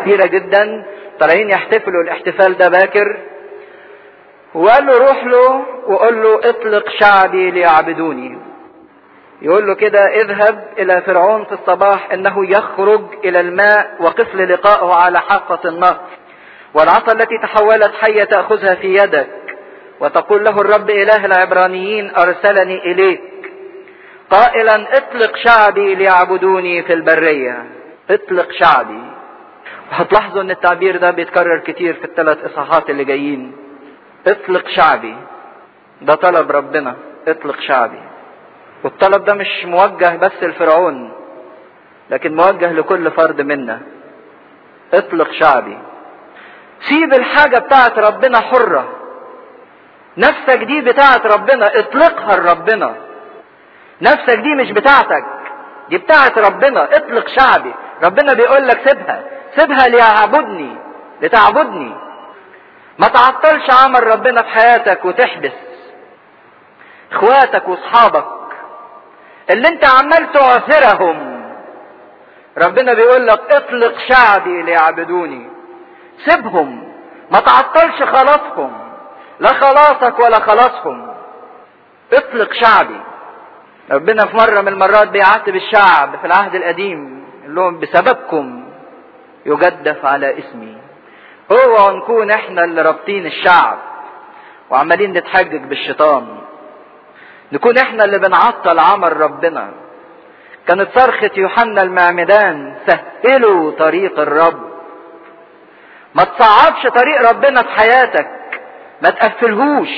كتيرة جدا طالعين يحتفلوا الاحتفال ده باكر وقال له روح له وقول له اطلق شعبي ليعبدوني يقول له كده اذهب الى فرعون في الصباح انه يخرج الى الماء وقف لقائه على حافة النهر والعصا التي تحولت حية تأخذها في يدك وتقول له الرب اله العبرانيين ارسلني اليك قائلا اطلق شعبي ليعبدوني في البرية اطلق شعبي هتلاحظوا ان التعبير ده بيتكرر كتير في الثلاث اصحاحات اللي جايين اطلق شعبي ده طلب ربنا اطلق شعبي والطلب ده مش موجه بس لفرعون لكن موجه لكل فرد منا اطلق شعبي سيب الحاجة بتاعت ربنا حرة نفسك دي بتاعت ربنا اطلقها لربنا نفسك دي مش بتاعتك دي بتاعت ربنا اطلق شعبي ربنا بيقول لك سيبها سيبها ليعبدني لتعبدني ما تعطلش عمل ربنا في حياتك وتحبس اخواتك واصحابك اللي انت عمال تعثرهم ربنا بيقول لك اطلق شعبي ليعبدوني سيبهم ما تعطلش خلاصهم لا خلاصك ولا خلاصهم اطلق شعبي ربنا في مرة من المرات بيعاتب الشعب في العهد القديم يقول لهم بسببكم يجدف على اسمي هو نكون احنا اللي رابطين الشعب وعمالين نتحجج بالشيطان نكون احنا اللي بنعطل عمل ربنا كانت صرخة يوحنا المعمدان سهلوا طريق الرب ما تصعبش طريق ربنا في حياتك ما تقفلهوش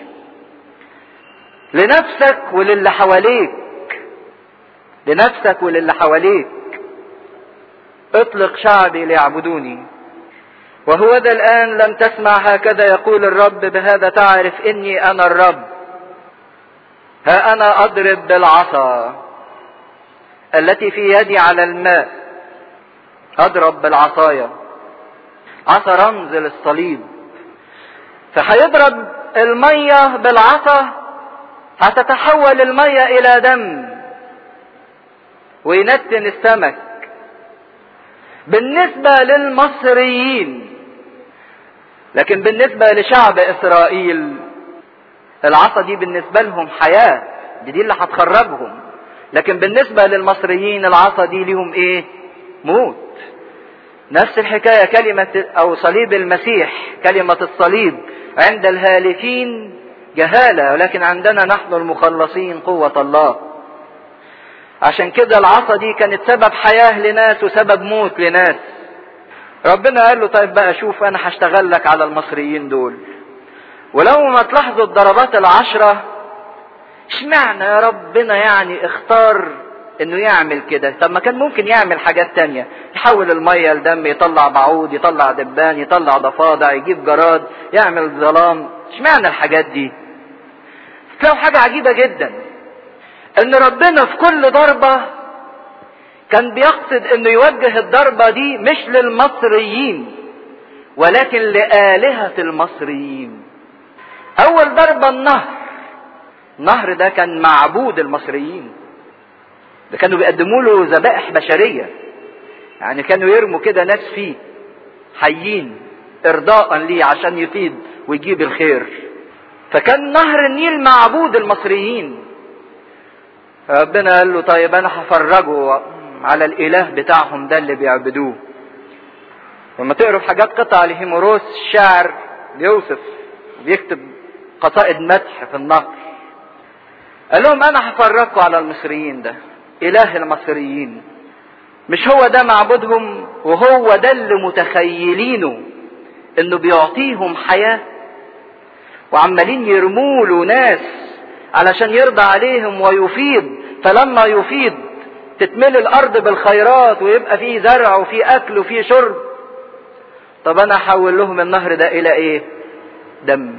لنفسك وللي حواليك لنفسك وللي حواليك اطلق شعبي ليعبدوني وهو ذا الآن لم تسمع هكذا يقول الرب بهذا تعرف إني أنا الرب ها أنا أضرب بالعصا التي في يدي على الماء أضرب بالعصاية عصا رمز للصليب فهيضرب المية بالعصا هتتحول المية إلى دم وينتن السمك بالنسبة للمصريين لكن بالنسبة لشعب إسرائيل العصا دي بالنسبة لهم حياة دي, دي اللي هتخرجهم لكن بالنسبة للمصريين العصا دي ليهم ايه موت نفس الحكاية كلمة او صليب المسيح كلمة الصليب عند الهالكين جهالة ولكن عندنا نحن المخلصين قوة الله عشان كده العصا دي كانت سبب حياة لناس وسبب موت لناس ربنا قال له طيب بقى شوف انا هشتغل لك على المصريين دول ولو ما تلاحظوا الضربات العشرة اشمعنى يا ربنا يعني اختار انه يعمل كده طب ما كان ممكن يعمل حاجات تانية يحول المية لدم يطلع بعوض يطلع دبان يطلع ضفادع يجيب جراد يعمل ظلام اشمعنى الحاجات دي تلاقوا حاجة عجيبة جدا ان ربنا في كل ضربة كان بيقصد انه يوجه الضربة دي مش للمصريين ولكن لآلهة المصريين اول ضربة النهر النهر ده كان معبود المصريين ده كانوا بيقدموا له ذبائح بشرية يعني كانوا يرموا كده ناس فيه حيين ارضاء ليه عشان يفيد ويجيب الخير فكان نهر النيل معبود المصريين ربنا قال له طيب انا هفرجه على الاله بتاعهم ده اللي بيعبدوه لما تقروا في حاجات قطع لهيموروس الشاعر بيوصف بيكتب قصائد مدح في النهر قال لهم انا هفرجكم على المصريين ده اله المصريين مش هو ده معبودهم وهو ده اللي متخيلينه انه بيعطيهم حياه وعمالين يرموا له ناس علشان يرضى عليهم ويفيض فلما يفيض تتملي الارض بالخيرات ويبقى فيه زرع وفيه اكل وفيه شرب طب انا احول لهم النهر ده الى ايه دم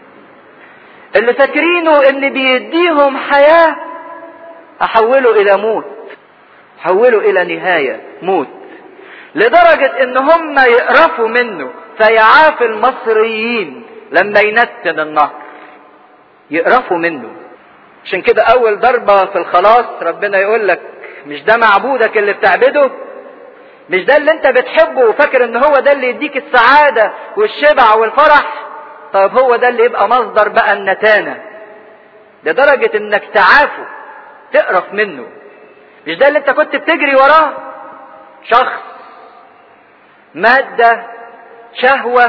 اللي فاكرينه ان بيديهم حياة احوله الى موت حوله الى نهاية موت لدرجة ان هم يقرفوا منه فيعافي المصريين لما ينتن النهر يقرفوا منه عشان كده اول ضربة في الخلاص ربنا يقول لك مش ده معبودك اللي بتعبده مش ده اللي انت بتحبه وفاكر ان هو ده اللي يديك السعادة والشبع والفرح طيب هو ده اللي يبقى مصدر بقى النتانة لدرجة انك تعافه تقرف منه مش ده اللي انت كنت بتجري وراه شخص مادة شهوة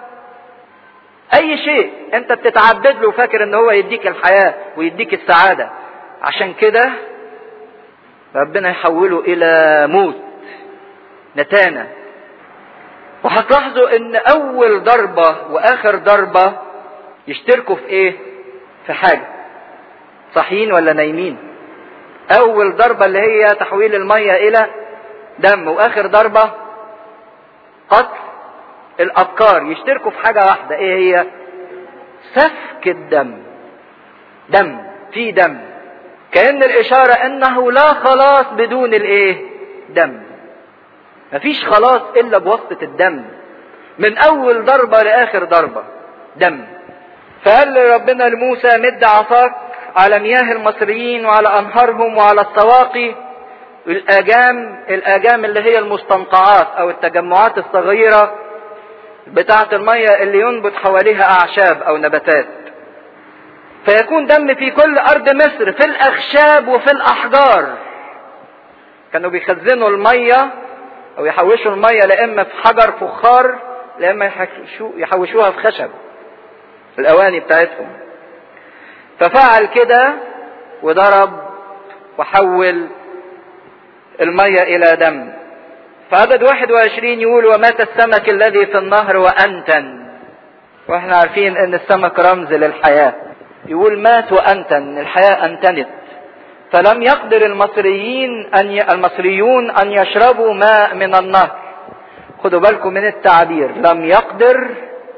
اي شيء انت بتتعبد له وفاكر ان هو يديك الحياة ويديك السعادة عشان كده ربنا يحوله الى موت نتانة وهتلاحظوا ان اول ضربة واخر ضربة يشتركوا في ايه في حاجة صحيين ولا نايمين اول ضربة اللي هي تحويل المية الى دم واخر ضربة قتل الابكار يشتركوا في حاجة واحدة ايه هي سفك الدم دم في دم كأن الاشارة انه لا خلاص بدون الايه دم مفيش خلاص الا بواسطة الدم من اول ضربة لاخر ضربة دم فقال ربنا لموسى مد عصاك على مياه المصريين وعلى انهارهم وعلى السواقي الاجام الاجام اللي هي المستنقعات او التجمعات الصغيرة بتاعة المية اللي ينبت حواليها اعشاب او نباتات فيكون دم في كل ارض مصر في الاخشاب وفي الاحجار كانوا بيخزنوا المية او يحوشوا المية لا اما في حجر فخار لا اما يحوشوها في خشب الاواني بتاعتهم ففعل كده وضرب وحول المية الى دم فعدد 21 يقول ومات السمك الذي في النهر وانتن واحنا عارفين ان السمك رمز للحياة يقول مات وانتن الحياة انتنت فلم يقدر المصريين أن ي... المصريون أن يشربوا ماء من النهر خدوا بالكم من التعبير لم يقدر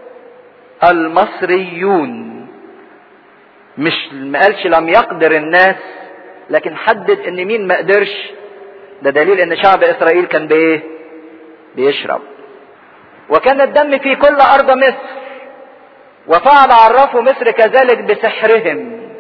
المصريون مش ما قالش لم يقدر الناس لكن حدد ان مين ما قدرش ده دليل ان شعب اسرائيل كان بايه بيشرب وكان الدم في كل ارض مصر وفعل عرفوا مصر كذلك بسحرهم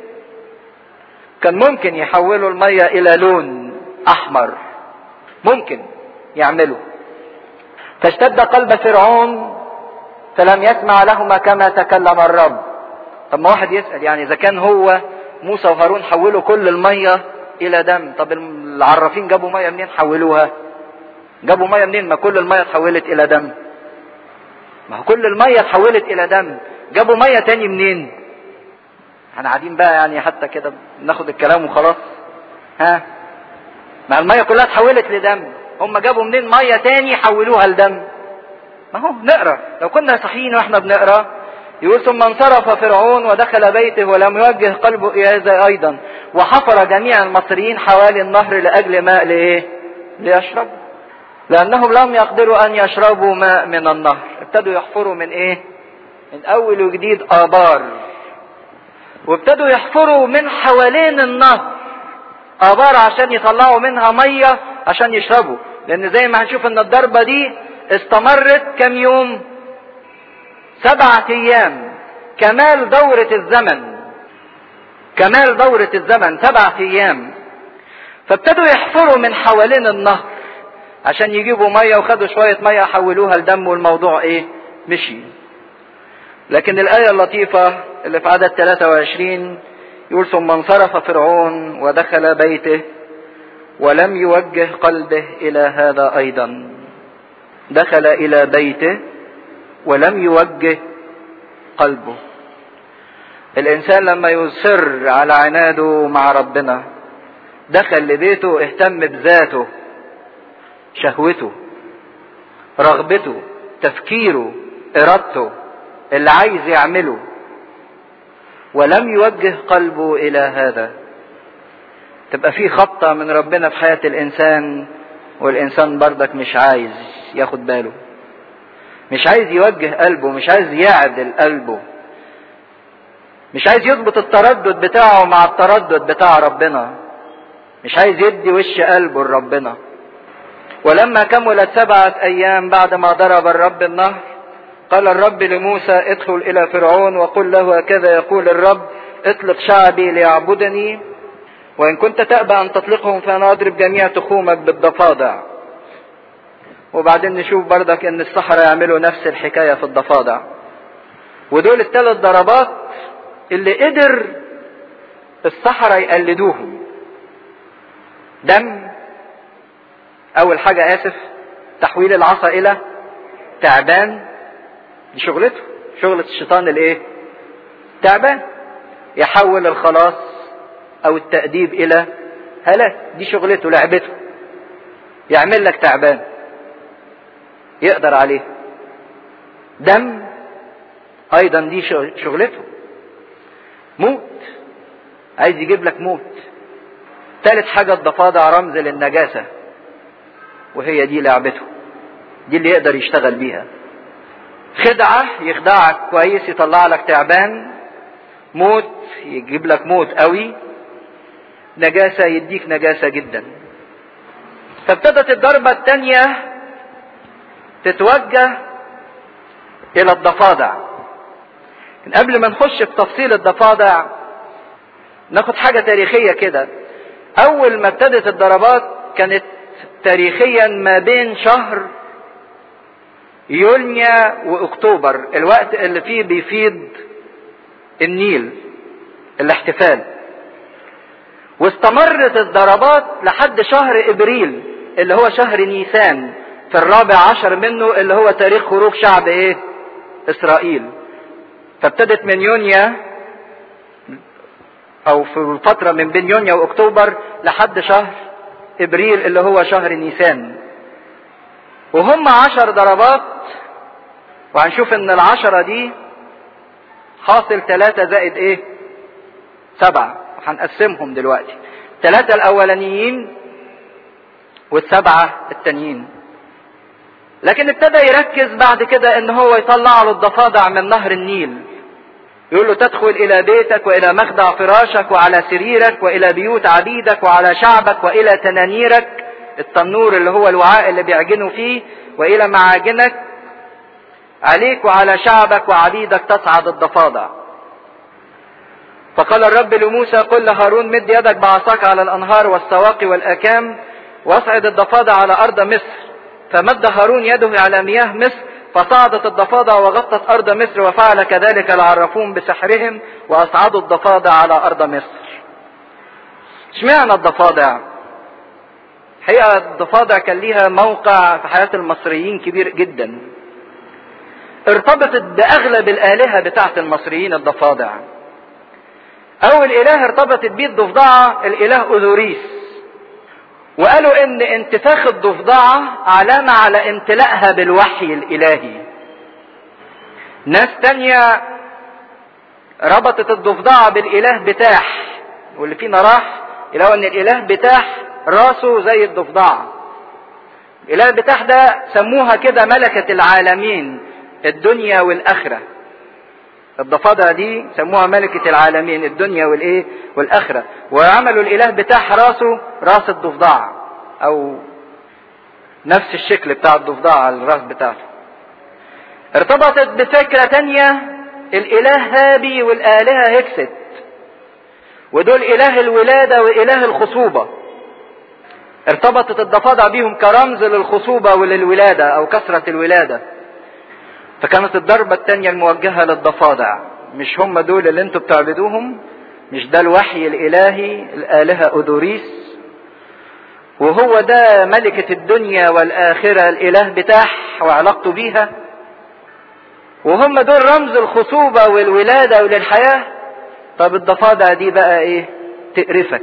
كان ممكن يحولوا المية الى لون احمر ممكن يعملوا فاشتد قلب فرعون فلم يسمع لهما كما تكلم الرب طب ما واحد يسأل يعني اذا كان هو موسى وهارون حولوا كل المية الى دم طب العرافين جابوا مية منين حولوها جابوا مية منين ما كل المية اتحولت الى دم ما هو كل المية اتحولت الى دم جابوا مية تاني منين احنا قاعدين بقى يعني حتى كده ناخد الكلام وخلاص ها ما المية كلها اتحولت لدم هم جابوا منين مية تاني حولوها لدم ما هو نقرا لو كنا صحيين واحنا بنقرا يقول ثم انصرف فرعون ودخل بيته ولم يوجه قلبه الى هذا ايضا وحفر جميع المصريين حوالي النهر لاجل ماء لايه ليشرب لانهم لم يقدروا ان يشربوا ماء من النهر ابتدوا يحفروا من ايه من اول وجديد ابار وابتدوا يحفروا من حوالين النهر ابار عشان يطلعوا منها ميه عشان يشربوا لان زي ما هنشوف ان الضربه دي استمرت كم يوم سبعة ايام كمال دورة الزمن كمال دورة الزمن سبعة ايام فابتدوا يحفروا من حوالين النهر عشان يجيبوا مية وخدوا شوية مية حولوها لدم والموضوع ايه مشي لكن الآية اللطيفة اللي في عدد 23 يقول ثم انصرف فرعون ودخل بيته ولم يوجه قلبه إلى هذا أيضا دخل إلى بيته ولم يوجه قلبه الإنسان لما يصر على عناده مع ربنا دخل لبيته اهتم بذاته شهوته رغبته تفكيره ارادته اللي عايز يعمله ولم يوجه قلبه الى هذا تبقى في خطة من ربنا في حياة الانسان والانسان بردك مش عايز ياخد باله مش عايز يوجه قلبه مش عايز يعدل قلبه مش عايز يضبط التردد بتاعه مع التردد بتاع ربنا مش عايز يدي وش قلبه لربنا ولما كملت سبعة أيام بعد ما ضرب الرب النهر قال الرب لموسى ادخل إلى فرعون وقل له هكذا يقول الرب اطلق شعبي ليعبدني وإن كنت تأبى أن تطلقهم فأنا أضرب جميع تخومك بالضفادع وبعدين نشوف بردك ان السحرة يعملوا نفس الحكاية في الضفادع ودول الثلاث ضربات اللي قدر السحرة يقلدوهم دم اول حاجة اسف تحويل العصا الى تعبان دي شغلته شغلة الشيطان الايه تعبان يحول الخلاص او التأديب الى هلاك دي شغلته لعبته يعمل لك تعبان يقدر عليه دم ايضا دي شغلته موت عايز يجيب لك موت ثالث حاجة الضفادع رمز للنجاسة وهي دي لعبته دي اللي يقدر يشتغل بيها خدعة يخدعك كويس يطلع لك تعبان موت يجيب لك موت قوي نجاسة يديك نجاسة جدا فابتدت الضربة الثانية تتوجه إلى الضفادع قبل ما نخش في تفصيل الضفادع ناخد حاجة تاريخية كده أول ما ابتدت الضربات كانت تاريخيا ما بين شهر يوليا وأكتوبر الوقت اللي فيه بيفيض النيل الاحتفال واستمرت الضربات لحد شهر ابريل اللي هو شهر نيسان في الرابع عشر منه اللي هو تاريخ خروج شعب ايه اسرائيل فابتدت من يونيا او في الفترة من بين يونيا واكتوبر لحد شهر ابريل اللي هو شهر نيسان وهم عشر ضربات وهنشوف ان العشرة دي حاصل ثلاثة زائد ايه سبعة هنقسمهم دلوقتي ثلاثة الاولانيين والسبعة التانيين لكن ابتدى يركز بعد كده ان هو يطلع له الضفادع من نهر النيل يقول له تدخل الى بيتك والى مخدع فراشك وعلى سريرك والى بيوت عبيدك وعلى شعبك والى تنانيرك التنور اللي هو الوعاء اللي بيعجنوا فيه والى معاجنك عليك وعلى شعبك وعبيدك تصعد الضفادع فقال الرب لموسى قل لهارون مد يدك بعصاك على الانهار والسواقي والاكام واصعد الضفادع على ارض مصر فمد هارون يده على مياه مصر فصعدت الضفادع وغطت ارض مصر وفعل كذلك العرافون بسحرهم واصعدوا الضفادع على ارض مصر اشمعنى الضفادع الحقيقه الضفادع كان ليها موقع في حياه المصريين كبير جدا ارتبطت باغلب الالهه بتاعه المصريين الضفادع اول اله ارتبطت بيه الضفدعه الاله اوزوريس وقالوا ان انتفاخ الضفدعة علامة على امتلائها بالوحي الالهي ناس تانية ربطت الضفدعة بالاله بتاح واللي فينا راح يلاقوا ان الاله بتاح راسه زي الضفدعة الاله بتاح ده سموها كده ملكة العالمين الدنيا والاخرة الضفادع دي سموها ملكة العالمين الدنيا والايه والاخرة وعملوا الاله بتاع راسه راس الضفدع او نفس الشكل بتاع الضفدع الراس بتاعته ارتبطت بفكرة تانية الاله هابي والالهة هكست ودول اله الولادة واله الخصوبة ارتبطت الضفادع بيهم كرمز للخصوبة وللولادة او كثرة الولادة فكانت الضربة التانية الموجهة للضفادع مش هم دول اللي انتوا بتعبدوهم مش ده الوحي الالهي الالهة اودوريس وهو ده ملكة الدنيا والاخرة الاله بتاح وعلاقته بيها وهم دول رمز الخصوبة والولادة وللحياة طب الضفادع دي بقى ايه تقرفك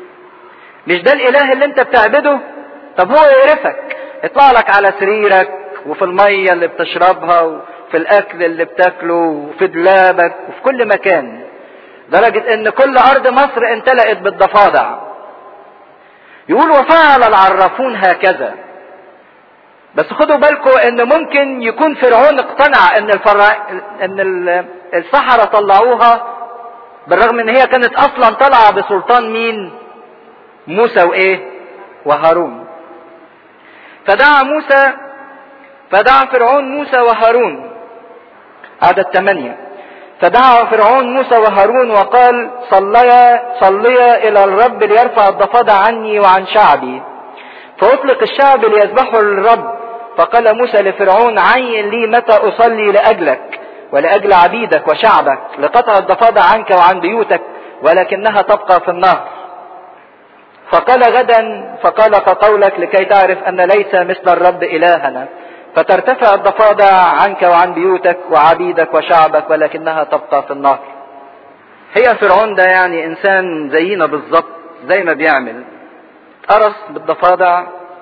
مش ده الاله اللي انت بتعبده طب هو يقرفك يطلع لك على سريرك وفي المية اللي بتشربها وفي الأكل اللي بتاكله وفي دولابك وفي كل مكان درجة إن كل أرض مصر امتلأت بالضفادع يقول وفعل العرافون هكذا بس خدوا بالكم ان ممكن يكون فرعون اقتنع ان الفرع... ان السحرة طلعوها بالرغم ان هي كانت اصلا طالعة بسلطان مين موسى وايه وهارون فدعا موسى فدعا فرعون موسى وهارون عدد ثمانية فدعا فرعون موسى وهارون وقال صليا صليا إلى الرب ليرفع الضفادع عني وعن شعبي فأطلق الشعب ليذبحوا للرب فقال موسى لفرعون عين لي متى أصلي لأجلك ولأجل عبيدك وشعبك لقطع الضفادع عنك وعن بيوتك ولكنها تبقى في النهر فقال غدا فقال كقولك لكي تعرف أن ليس مثل الرب إلهنا فترتفع الضفادع عنك وعن بيوتك وعبيدك وشعبك ولكنها تبقى في النهر هي فرعون ده يعني إنسان زينا بالظبط زي ما بيعمل قرص بالضفادع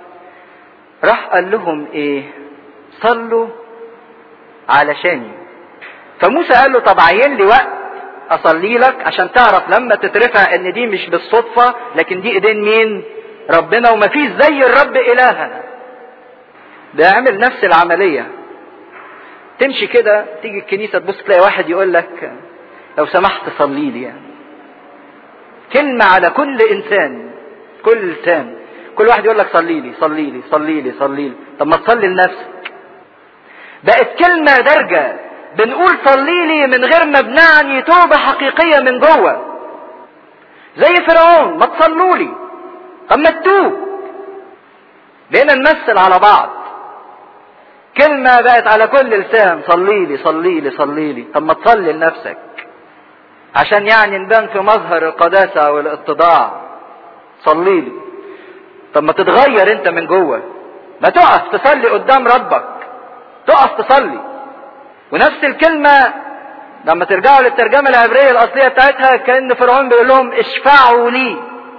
راح قال لهم ايه صلوا علشاني فموسى قال له طب عين لي وقت اصلي لك عشان تعرف لما تترفع ان دي مش بالصدفة لكن دي ايدين مين ربنا ومفيش زي الرب الهنا بيعمل نفس العملية تمشي كده تيجي الكنيسة تبص تلاقي واحد يقول لك لو سمحت صلي لي يعني. كلمة على كل انسان كل لسان كل واحد يقول لك صلي لي صلي لي صلي لي صلي لي طب ما تصلي لنفسك بقت كلمة درجة بنقول صلي لي من غير ما بنعني توبة حقيقية من جوه زي فرعون ما تصلوا لي طب ما تتوب بقينا نمثل على بعض كلمة بقت على كل لسان صلي لي صلي لي صلي لي طب ما تصلي لنفسك عشان يعني نبان في مظهر القداسة والاتضاع صلي لي طب ما تتغير انت من جوه ما تقف تصلي قدام ربك تقف تصلي ونفس الكلمة لما ترجعوا للترجمة العبرية الأصلية بتاعتها كأن فرعون بيقول لهم اشفعوا لي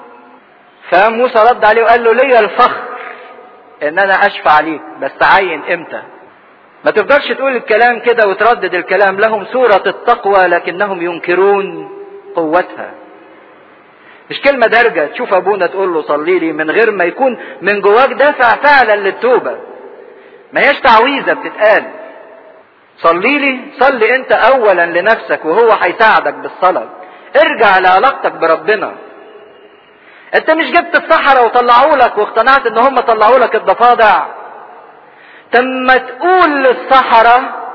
فموسى رد عليه وقال له ليا الفخر ان انا اشفع ليك بس عين امتى ما تفضلش تقول الكلام كده وتردد الكلام لهم صورة التقوى لكنهم ينكرون قوتها مش كلمة درجة تشوف ابونا تقول له صلي لي من غير ما يكون من جواك دافع فعلا للتوبة ما هيش تعويذة بتتقال صلي لي صلي انت اولا لنفسك وهو هيساعدك بالصلاة ارجع لعلاقتك بربنا انت مش جبت الصحراء وطلعوا لك واقتنعت ان هم طلعوا لك الضفادع تم تقول للصحراء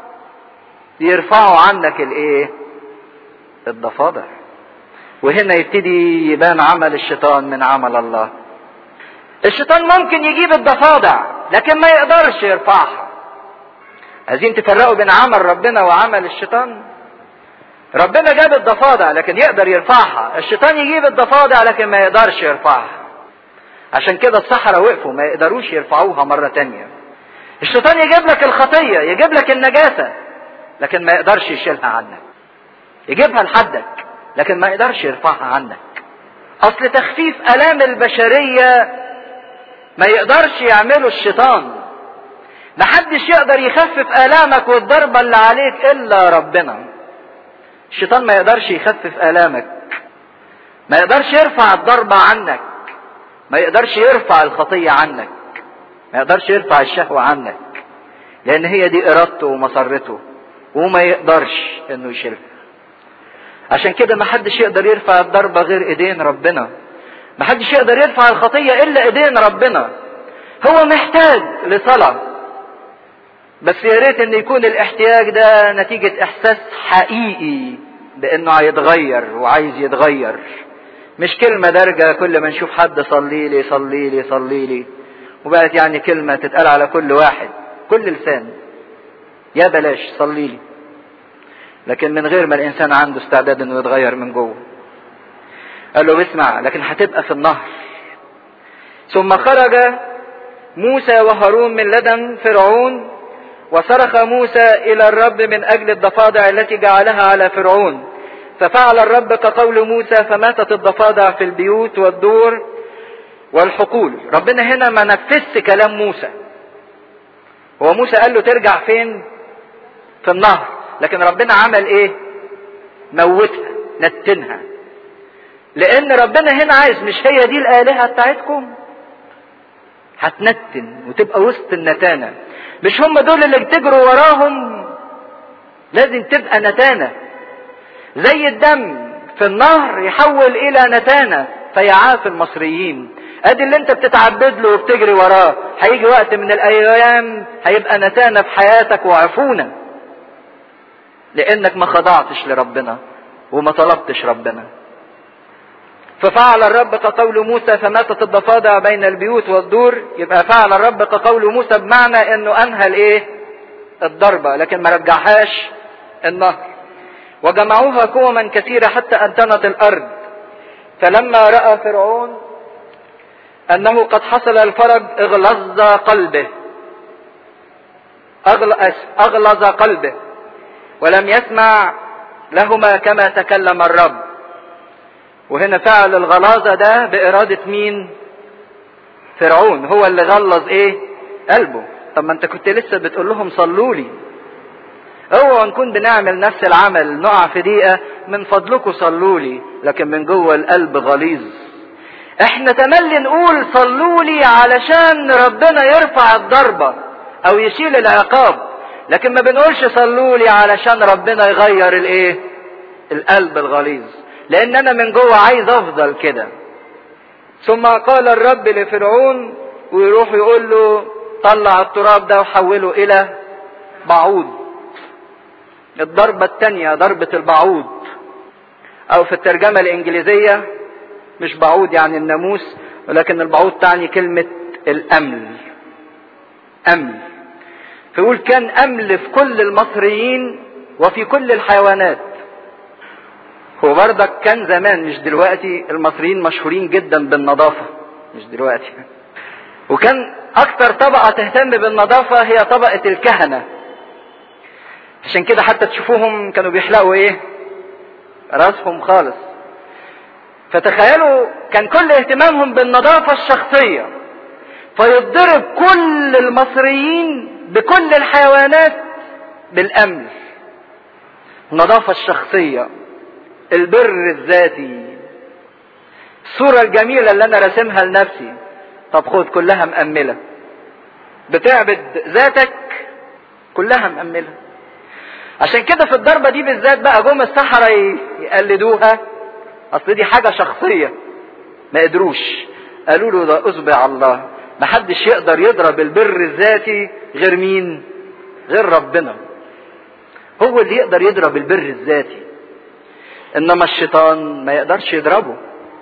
يرفعوا عنك الايه الضفادع وهنا يبتدي يبان عمل الشيطان من عمل الله الشيطان ممكن يجيب الضفادع لكن ما يقدرش يرفعها عايزين تفرقوا بين عمل ربنا وعمل الشيطان ربنا جاب الضفادع لكن يقدر يرفعها الشيطان يجيب الضفادع لكن ما يقدرش يرفعها عشان كده الصحراء وقفوا ما يقدروش يرفعوها مرة تانية الشيطان يجيب لك الخطية يجيب لك النجاسة لكن ما يقدرش يشيلها عنك يجيبها لحدك لكن ما يقدرش يرفعها عنك اصل تخفيف الام البشرية ما يقدرش يعمله الشيطان محدش يقدر يخفف الامك والضربة اللي عليك الا ربنا الشيطان ما يقدرش يخفف الامك ما يقدرش يرفع الضربة عنك ما يقدرش يرفع الخطية عنك ما يقدرش يرفع الشهوة عنك لان هي دي ارادته ومسرته وما يقدرش انه يشيلها عشان كده ما حدش يقدر يرفع الضربة غير ايدين ربنا ما حدش يقدر يرفع الخطية الا ايدين ربنا هو محتاج لصلاة بس يا ريت ان يكون الاحتياج ده نتيجة احساس حقيقي بانه هيتغير وعايز يتغير مش كلمة درجة كل ما نشوف حد صلي لي صلي لي صلي لي وبقت يعني كلمة تتقال على كل واحد كل لسان يا بلاش صلي لي لكن من غير ما الانسان عنده استعداد انه يتغير من جوه قال له اسمع لكن هتبقى في النهر ثم خرج موسى وهارون من لدن فرعون وصرخ موسى الى الرب من اجل الضفادع التي جعلها على فرعون ففعل الرب كقول موسى فماتت الضفادع في البيوت والدور والحقول ربنا هنا ما نفذش كلام موسى هو موسى قال له ترجع فين في النهر لكن ربنا عمل ايه موتها نتنها لان ربنا هنا عايز مش هي دي الالهه بتاعتكم هتنتن وتبقى وسط النتانه مش هم دول اللي بتجروا وراهم لازم تبقى نتانه زي الدم في النهر يحول الى نتانه فيعاف المصريين ادي اللي انت بتتعبد له وبتجري وراه هيجي وقت من الايام هيبقى نتانه في حياتك وعفونه لانك ما خضعتش لربنا وما طلبتش ربنا ففعل الرب كقول موسى فماتت الضفادع بين البيوت والدور يبقى فعل الرب كقول موسى بمعنى انه انهى الايه الضربة لكن ما رجعهاش النهر وجمعوها قوما كثيرة حتى انتنت الارض فلما رأى فرعون انه قد حصل الفرج اغلظ قلبه اغلظ قلبه ولم يسمع لهما كما تكلم الرب وهنا فعل الغلاظة ده بإرادة مين فرعون هو اللي غلظ ايه قلبه طب ما انت كنت لسه بتقول لهم صلوا لي اوعوا نكون بنعمل نفس العمل نقع في دقيقة من فضلكم صلوا لي لكن من جوه القلب غليظ احنا تملي نقول صلوا لي علشان ربنا يرفع الضربة او يشيل العقاب لكن ما بنقولش صلوا لي علشان ربنا يغير الايه القلب الغليظ لان انا من جوه عايز افضل كده ثم قال الرب لفرعون ويروح يقول له طلع التراب ده وحوله الى بعوض الضربة الثانية ضربة البعوض او في الترجمة الانجليزية مش بعوض يعني الناموس ولكن البعوض تعني كلمة الامل امل فيقول كان امل في كل المصريين وفي كل الحيوانات هو بردك كان زمان مش دلوقتي المصريين مشهورين جدا بالنظافة مش دلوقتي وكان اكتر طبقة تهتم بالنظافة هي طبقة الكهنة عشان كده حتى تشوفوهم كانوا بيحلقوا ايه راسهم خالص فتخيلوا كان كل اهتمامهم بالنظافة الشخصية فيضرب كل المصريين بكل الحيوانات بالامن النظافة الشخصية البر الذاتي الصورة الجميلة اللي انا راسمها لنفسي طب خد كلها مأملة بتعبد ذاتك كلها مأملة عشان كده في الضربة دي بالذات بقى جم السحرة يقلدوها اصل دي حاجة شخصية ما قدروش قالوا له ده اصبع الله محدش يقدر يضرب البر الذاتي غير مين غير ربنا هو اللي يقدر يضرب البر الذاتي انما الشيطان ما يقدرش يضربه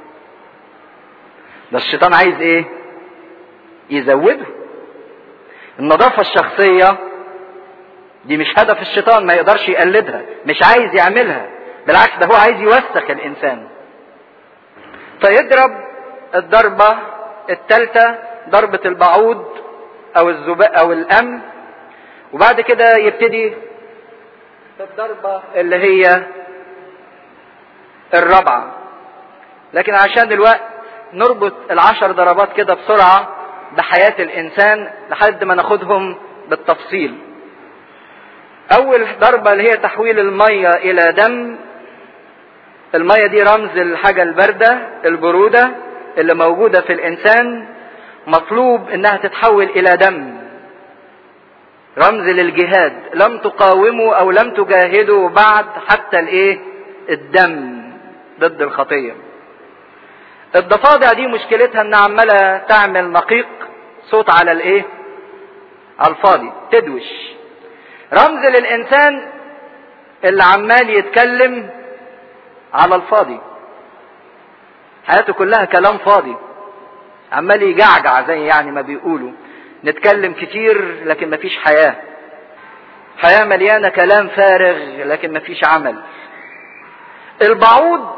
ده الشيطان عايز ايه يزوده النظافة الشخصية دي مش هدف الشيطان ما يقدرش يقلدها مش عايز يعملها بالعكس ده هو عايز يوسخ الانسان فيضرب الضربة الثالثة ضربة البعوض او الزباء او الامن وبعد كده يبتدي في الضربة اللي هي الرابعة لكن عشان الوقت نربط العشر ضربات كده بسرعة بحياة الإنسان لحد ما ناخدهم بالتفصيل أول ضربة اللي هي تحويل المية إلى دم المية دي رمز الحاجة الباردة البرودة اللي موجودة في الإنسان مطلوب إنها تتحول إلى دم رمز للجهاد لم تقاوموا أو لم تجاهدوا بعد حتى الإيه الدم ضد الخطية الضفادع دي مشكلتها انها عمالة تعمل نقيق صوت على الايه على الفاضي تدوش رمز للانسان اللي عمال يتكلم على الفاضي حياته كلها كلام فاضي عمال يجعجع زي يعني ما بيقولوا نتكلم كتير لكن مفيش حياة حياة مليانة كلام فارغ لكن مفيش عمل البعوض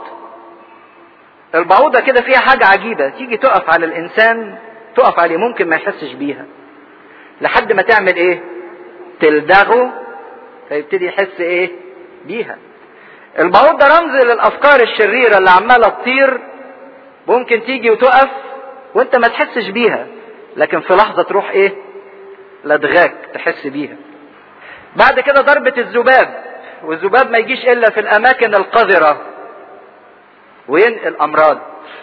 البعوضة كده فيها حاجة عجيبة تيجي تقف على الإنسان تقف عليه ممكن ما يحسش بيها لحد ما تعمل إيه تلدغه فيبتدي يحس إيه بيها البعوض ده رمز للأفكار الشريرة اللي عمالة تطير ممكن تيجي وتقف وانت ما تحسش بيها لكن في لحظة تروح ايه لدغاك تحس بيها بعد كده ضربة الذباب والذباب ما يجيش الا في الاماكن القذرة وينقل امراض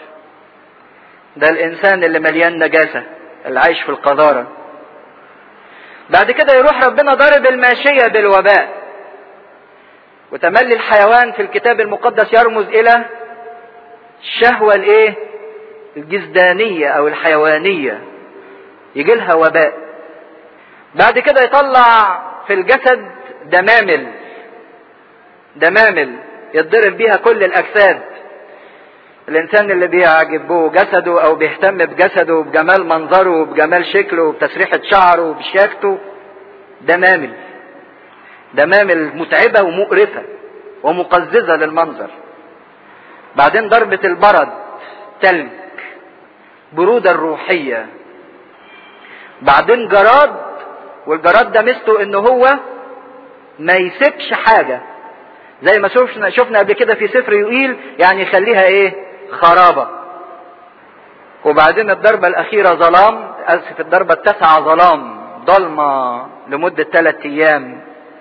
ده الانسان اللي مليان نجاسة اللي عايش في القذارة بعد كده يروح ربنا ضارب الماشية بالوباء وتملي الحيوان في الكتاب المقدس يرمز الى الشهوة الايه الجزدانية او الحيوانية يجي لها وباء بعد كده يطلع في الجسد دمامل دمامل يتضرب بيها كل الاجساد الانسان اللي بيعجبه جسده او بيهتم بجسده وبجمال منظره وبجمال شكله وبتسريحة شعره وبشياكته ده مامل ده مامل متعبة ومقرفة ومقززة للمنظر بعدين ضربة البرد تلج برودة الروحية بعدين جراد والجراد ده ميزته ان هو ما يسيبش حاجة زي ما شفنا شفنا قبل كده في سفر يقيل يعني يخليها ايه خرابة وبعدين الضربة الأخيرة ظلام أسف الضربة التاسعة ظلام ضلمة لمدة ثلاثة أيام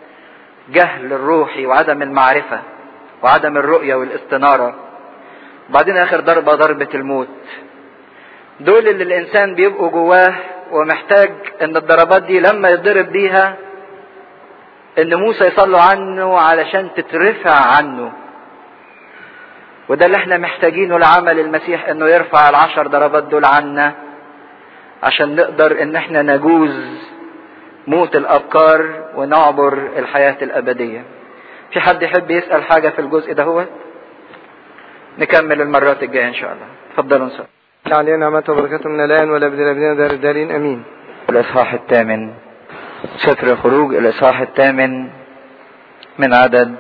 جهل الروحي وعدم المعرفة وعدم الرؤية والاستنارة وبعدين آخر ضربة ضربة الموت دول اللي الإنسان بيبقوا جواه ومحتاج إن الضربات دي لما يضرب بيها إن موسى يصلوا عنه علشان تترفع عنه وده اللي احنا محتاجينه لعمل المسيح انه يرفع العشر ضربات دول عنا عشان نقدر ان احنا نجوز موت الابكار ونعبر الحياة الابدية في حد يحب يسأل حاجة في الجزء ده هو نكمل المرات الجاية ان شاء الله تفضلوا نصلي علينا نعمته وبركاته من الان ولا بدل ابدنا دار الدارين امين الاصحاح الثامن سفر خروج الاصحاح الثامن من عدد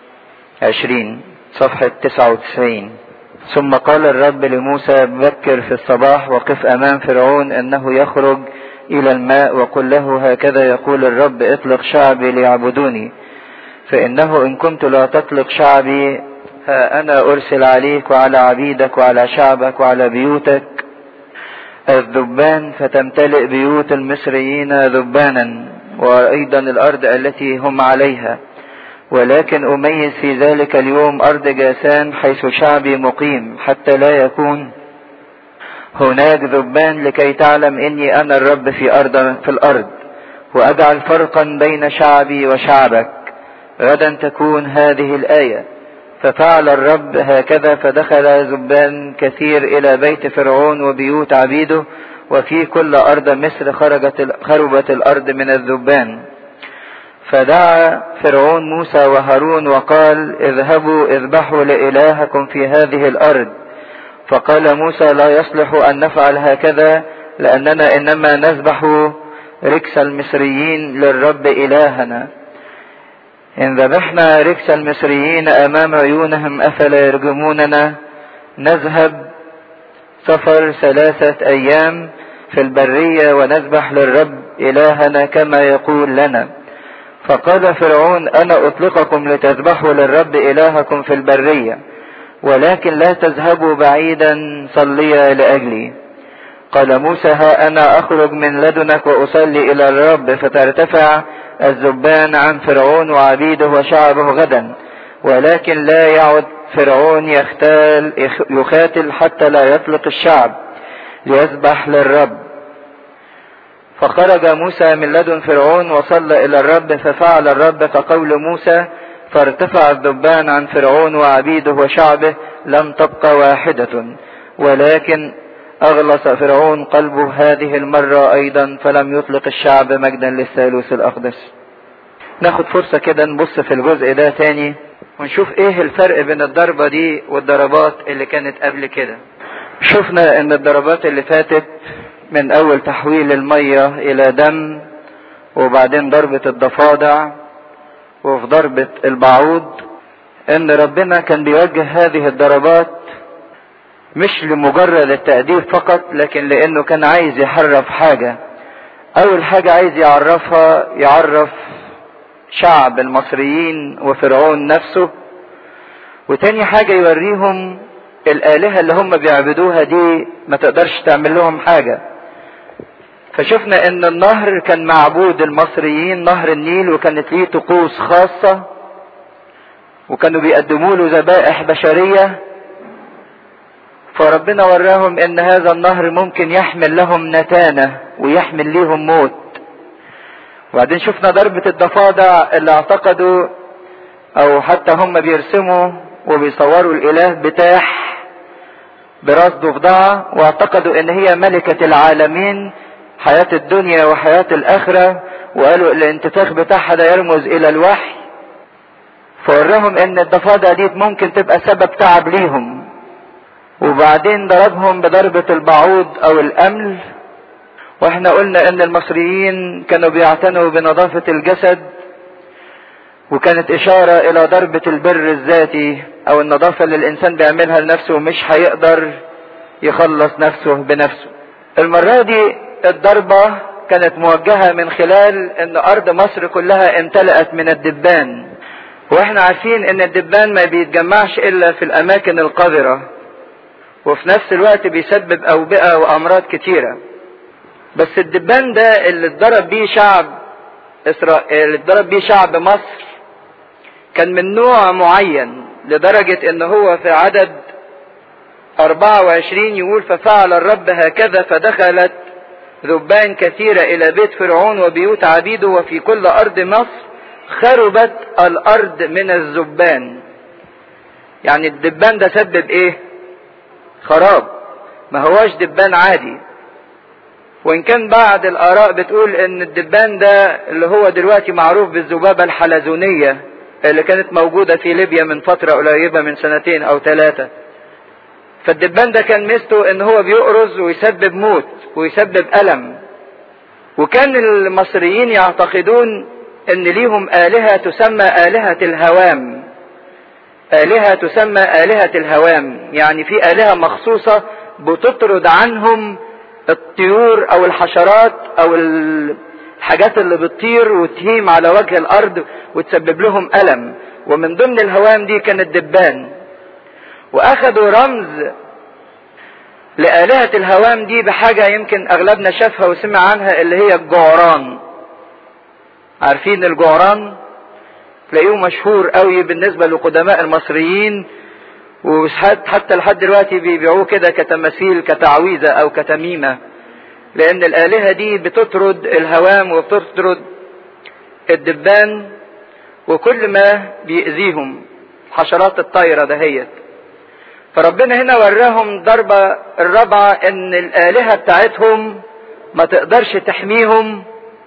عشرين صفحة 99 ثم قال الرب لموسى بكر في الصباح وقف أمام فرعون أنه يخرج إلى الماء وقل له هكذا يقول الرب اطلق شعبي ليعبدوني فإنه إن كنت لا تطلق شعبي ها أنا أرسل عليك وعلى عبيدك وعلى شعبك وعلى بيوتك الذبان فتمتلئ بيوت المصريين ذبانا وأيضا الأرض التي هم عليها ولكن أميز في ذلك اليوم أرض جاسان حيث شعبي مقيم حتى لا يكون هناك ذبان لكي تعلم إني أنا الرب في أرض في الأرض وأجعل فرقا بين شعبي وشعبك غدا تكون هذه الآية ففعل الرب هكذا فدخل ذبان كثير إلى بيت فرعون وبيوت عبيده وفي كل أرض مصر خرجت خربت الأرض من الذبان فدعا فرعون موسى وهارون وقال اذهبوا اذبحوا لإلهكم في هذه الأرض فقال موسى لا يصلح أن نفعل هكذا لأننا إنما نذبح ركس المصريين للرب إلهنا إن ذبحنا ركس المصريين أمام عيونهم أفلا يرجموننا نذهب سفر ثلاثة أيام في البرية ونذبح للرب إلهنا كما يقول لنا فقال فرعون انا اطلقكم لتذبحوا للرب الهكم في البرية ولكن لا تذهبوا بعيدا صليا لاجلي قال موسى ها انا اخرج من لدنك واصلي الى الرب فترتفع الذبان عن فرعون وعبيده وشعبه غدا ولكن لا يعد فرعون يختال يخاتل حتى لا يطلق الشعب ليذبح للرب فخرج موسى من لدن فرعون وصلى الى الرب ففعل الرب كقول موسى فارتفع الذبان عن فرعون وعبيده وشعبه لم تبقى واحدة ولكن اغلص فرعون قلبه هذه المرة ايضا فلم يطلق الشعب مجدا للثالوث الاقدس ناخد فرصة كده نبص في الجزء ده تاني ونشوف ايه الفرق بين الضربة دي والضربات اللي كانت قبل كده شفنا ان الضربات اللي فاتت من اول تحويل المية الى دم وبعدين ضربة الضفادع وفي ضربة البعوض ان ربنا كان بيوجه هذه الضربات مش لمجرد التأديب فقط لكن لانه كان عايز يحرف حاجة اول حاجة عايز يعرفها يعرف شعب المصريين وفرعون نفسه وتاني حاجة يوريهم الآلهة اللي هم بيعبدوها دي ما تقدرش تعمل لهم حاجة فشفنا ان النهر كان معبود المصريين نهر النيل وكانت ليه طقوس خاصة وكانوا بيقدموا له ذبائح بشرية فربنا وراهم ان هذا النهر ممكن يحمل لهم نتانة ويحمل ليهم موت وبعدين شفنا ضربة الضفادع اللي اعتقدوا او حتى هم بيرسموا وبيصوروا الاله بتاح براس ضفدعة واعتقدوا ان هي ملكة العالمين حياة الدنيا وحياة الاخرة وقالوا الانتفاخ بتاعها ده يرمز الى الوحي فوراهم ان الضفادع دي ممكن تبقى سبب تعب ليهم وبعدين ضربهم بضربة البعوض او الامل واحنا قلنا ان المصريين كانوا بيعتنوا بنظافة الجسد وكانت اشارة الى ضربة البر الذاتي او النظافة اللي الانسان بيعملها لنفسه ومش هيقدر يخلص نفسه بنفسه المرة دي الضربة كانت موجهة من خلال ان ارض مصر كلها امتلأت من الدبان واحنا عارفين ان الدبان ما بيتجمعش الا في الاماكن القذرة وفي نفس الوقت بيسبب اوبئة وامراض كتيرة بس الدبان ده اللي اتضرب بيه شعب اسرائيل اللي اتضرب بيه شعب مصر كان من نوع معين لدرجة ان هو في عدد 24 يقول ففعل الرب هكذا فدخلت ذبان كثيرة الى بيت فرعون وبيوت عبيده وفي كل ارض مصر خربت الارض من الذبان يعني الدبان ده سبب ايه خراب ما هواش دبان عادي وان كان بعض الاراء بتقول ان الدبان ده اللي هو دلوقتي معروف بالذبابة الحلزونية اللي كانت موجودة في ليبيا من فترة قريبة من سنتين او ثلاثة فالدبان ده كان ميزته ان هو بيقرز ويسبب موت ويسبب الم وكان المصريين يعتقدون ان ليهم الهة تسمى الهة الهوام الهة تسمى الهة الهوام يعني في الهة مخصوصة بتطرد عنهم الطيور او الحشرات او الحاجات اللي بتطير وتهيم على وجه الارض وتسبب لهم الم ومن ضمن الهوام دي كان الدبان واخدوا رمز لآلهة الهوام دي بحاجة يمكن اغلبنا شافها وسمع عنها اللي هي الجعران عارفين الجعران تلاقيه مشهور قوي بالنسبة لقدماء المصريين وحتى لحد دلوقتي بيبيعوه كده كتماثيل كتعويذة او كتميمة لان الالهة دي بتطرد الهوام وبتطرد الدبان وكل ما بيأذيهم حشرات الطايرة دهيت فربنا هنا وراهم ضربة الرابعة ان الالهة بتاعتهم ما تقدرش تحميهم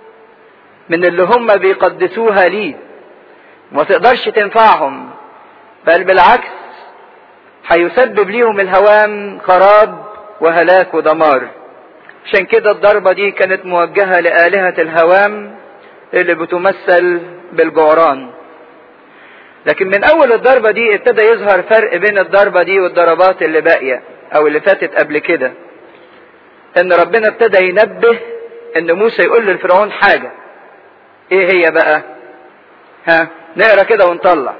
من اللي هم بيقدسوها ليه وما تقدرش تنفعهم بل بالعكس هيسبب ليهم الهوام خراب وهلاك ودمار عشان كده الضربة دي كانت موجهة لآلهة الهوام اللي بتمثل بالجعران لكن من اول الضربة دي ابتدى يظهر فرق بين الضربة دي والضربات اللي باقية او اللي فاتت قبل كده ان ربنا ابتدى ينبه ان موسى يقول للفرعون حاجة ايه هي بقى ها نقرا كده ونطلع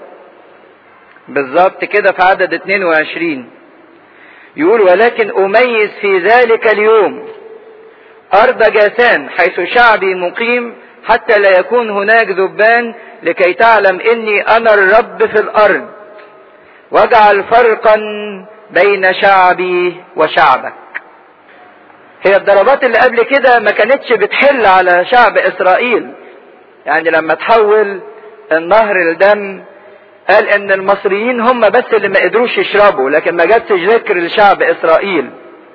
بالظبط كده في عدد 22 يقول ولكن اميز في ذلك اليوم ارض جاسان حيث شعبي مقيم حتى لا يكون هناك ذبان لكي تعلم اني انا الرب في الارض واجعل فرقا بين شعبي وشعبك هي الضربات اللي قبل كده ما كانتش بتحل على شعب اسرائيل يعني لما تحول النهر الدم قال ان المصريين هم بس اللي ما قدروش يشربوا لكن ما جاتش ذكر لشعب اسرائيل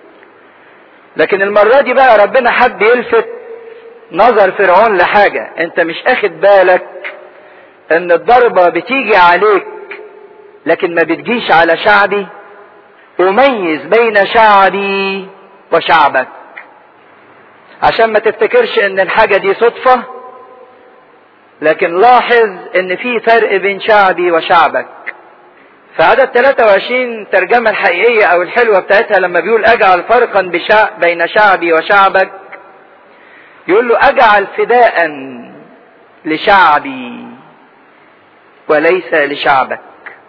لكن المرة دي بقى ربنا حب يلفت نظر فرعون لحاجة انت مش اخد بالك ان الضربة بتيجي عليك لكن ما بتجيش على شعبي اميز بين شعبي وشعبك عشان ما تفتكرش ان الحاجة دي صدفة لكن لاحظ ان في فرق بين شعبي وشعبك في عدد 23 الترجمة الحقيقية او الحلوة بتاعتها لما بيقول اجعل فرقا بشع... بين شعبي وشعبك يقول له اجعل فداء لشعبي وليس لشعبك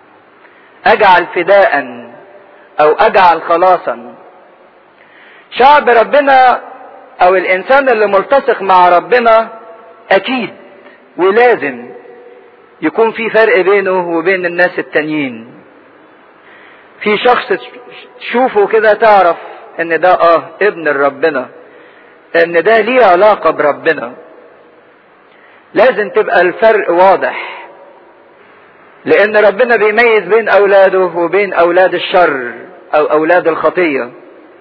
اجعل فداء او اجعل خلاصا شعب ربنا او الانسان اللي ملتصق مع ربنا اكيد ولازم يكون في فرق بينه وبين الناس التانيين في شخص تشوفه كده تعرف ان ده اه ابن ربنا ان ده ليه علاقة بربنا لازم تبقى الفرق واضح لان ربنا بيميز بين اولاده وبين اولاد الشر او اولاد الخطية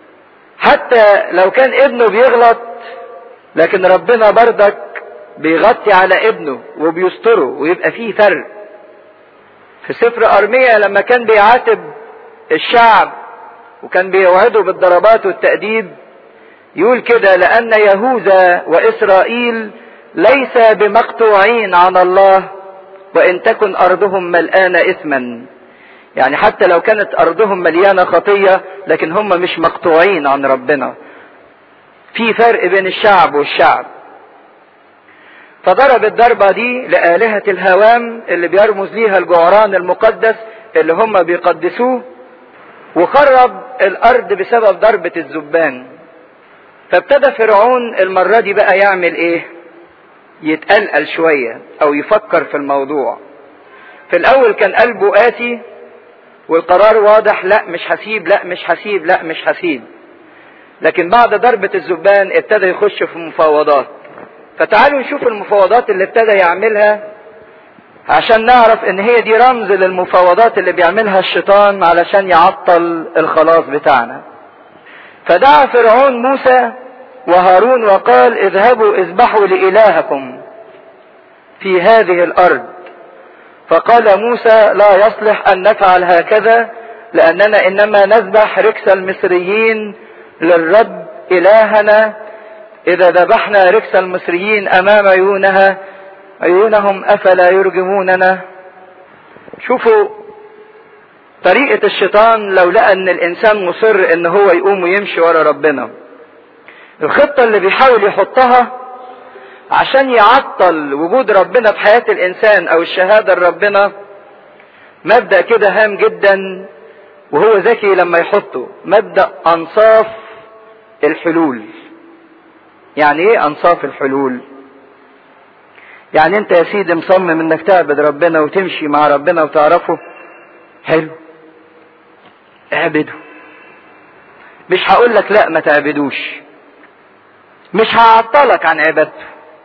حتى لو كان ابنه بيغلط لكن ربنا بردك بيغطي على ابنه وبيستره ويبقى فيه فرق في سفر ارميا لما كان بيعاتب الشعب وكان بيوعده بالضربات والتأديب يقول كده لأن يهوذا وإسرائيل ليس بمقطوعين عن الله وإن تكن أرضهم ملآنة إثما يعني حتى لو كانت أرضهم مليانة خطية لكن هم مش مقطوعين عن ربنا في فرق بين الشعب والشعب فضرب الضربة دي لآلهة الهوام اللي بيرمز ليها الجعران المقدس اللي هم بيقدسوه وخرب الأرض بسبب ضربة الزبان فابتدى فرعون المرة دي بقى يعمل ايه يتقلقل شوية او يفكر في الموضوع في الاول كان قلبه قاسي والقرار واضح لا مش هسيب لا مش هسيب لا مش هسيب لكن بعد ضربة الزبان ابتدى يخش في مفاوضات فتعالوا نشوف المفاوضات اللي ابتدى يعملها عشان نعرف ان هي دي رمز للمفاوضات اللي بيعملها الشيطان علشان يعطل الخلاص بتاعنا فدعا فرعون موسى وهارون وقال اذهبوا اذبحوا لإلهكم في هذه الأرض فقال موسى لا يصلح أن نفعل هكذا لأننا إنما نذبح ركس المصريين للرب إلهنا إذا ذبحنا ركس المصريين أمام عيونها عيونهم أفلا يرجموننا شوفوا طريقة الشيطان لو لقى ان الانسان مصر ان هو يقوم ويمشي ورا ربنا الخطة اللي بيحاول يحطها عشان يعطل وجود ربنا في حياة الانسان او الشهادة لربنا مبدأ كده هام جدا وهو ذكي لما يحطه مبدأ انصاف الحلول يعني ايه انصاف الحلول يعني انت يا سيدي مصمم انك تعبد ربنا وتمشي مع ربنا وتعرفه حلو اعبده مش هقول لك لا ما تعبدوش مش هعطلك عن عبادته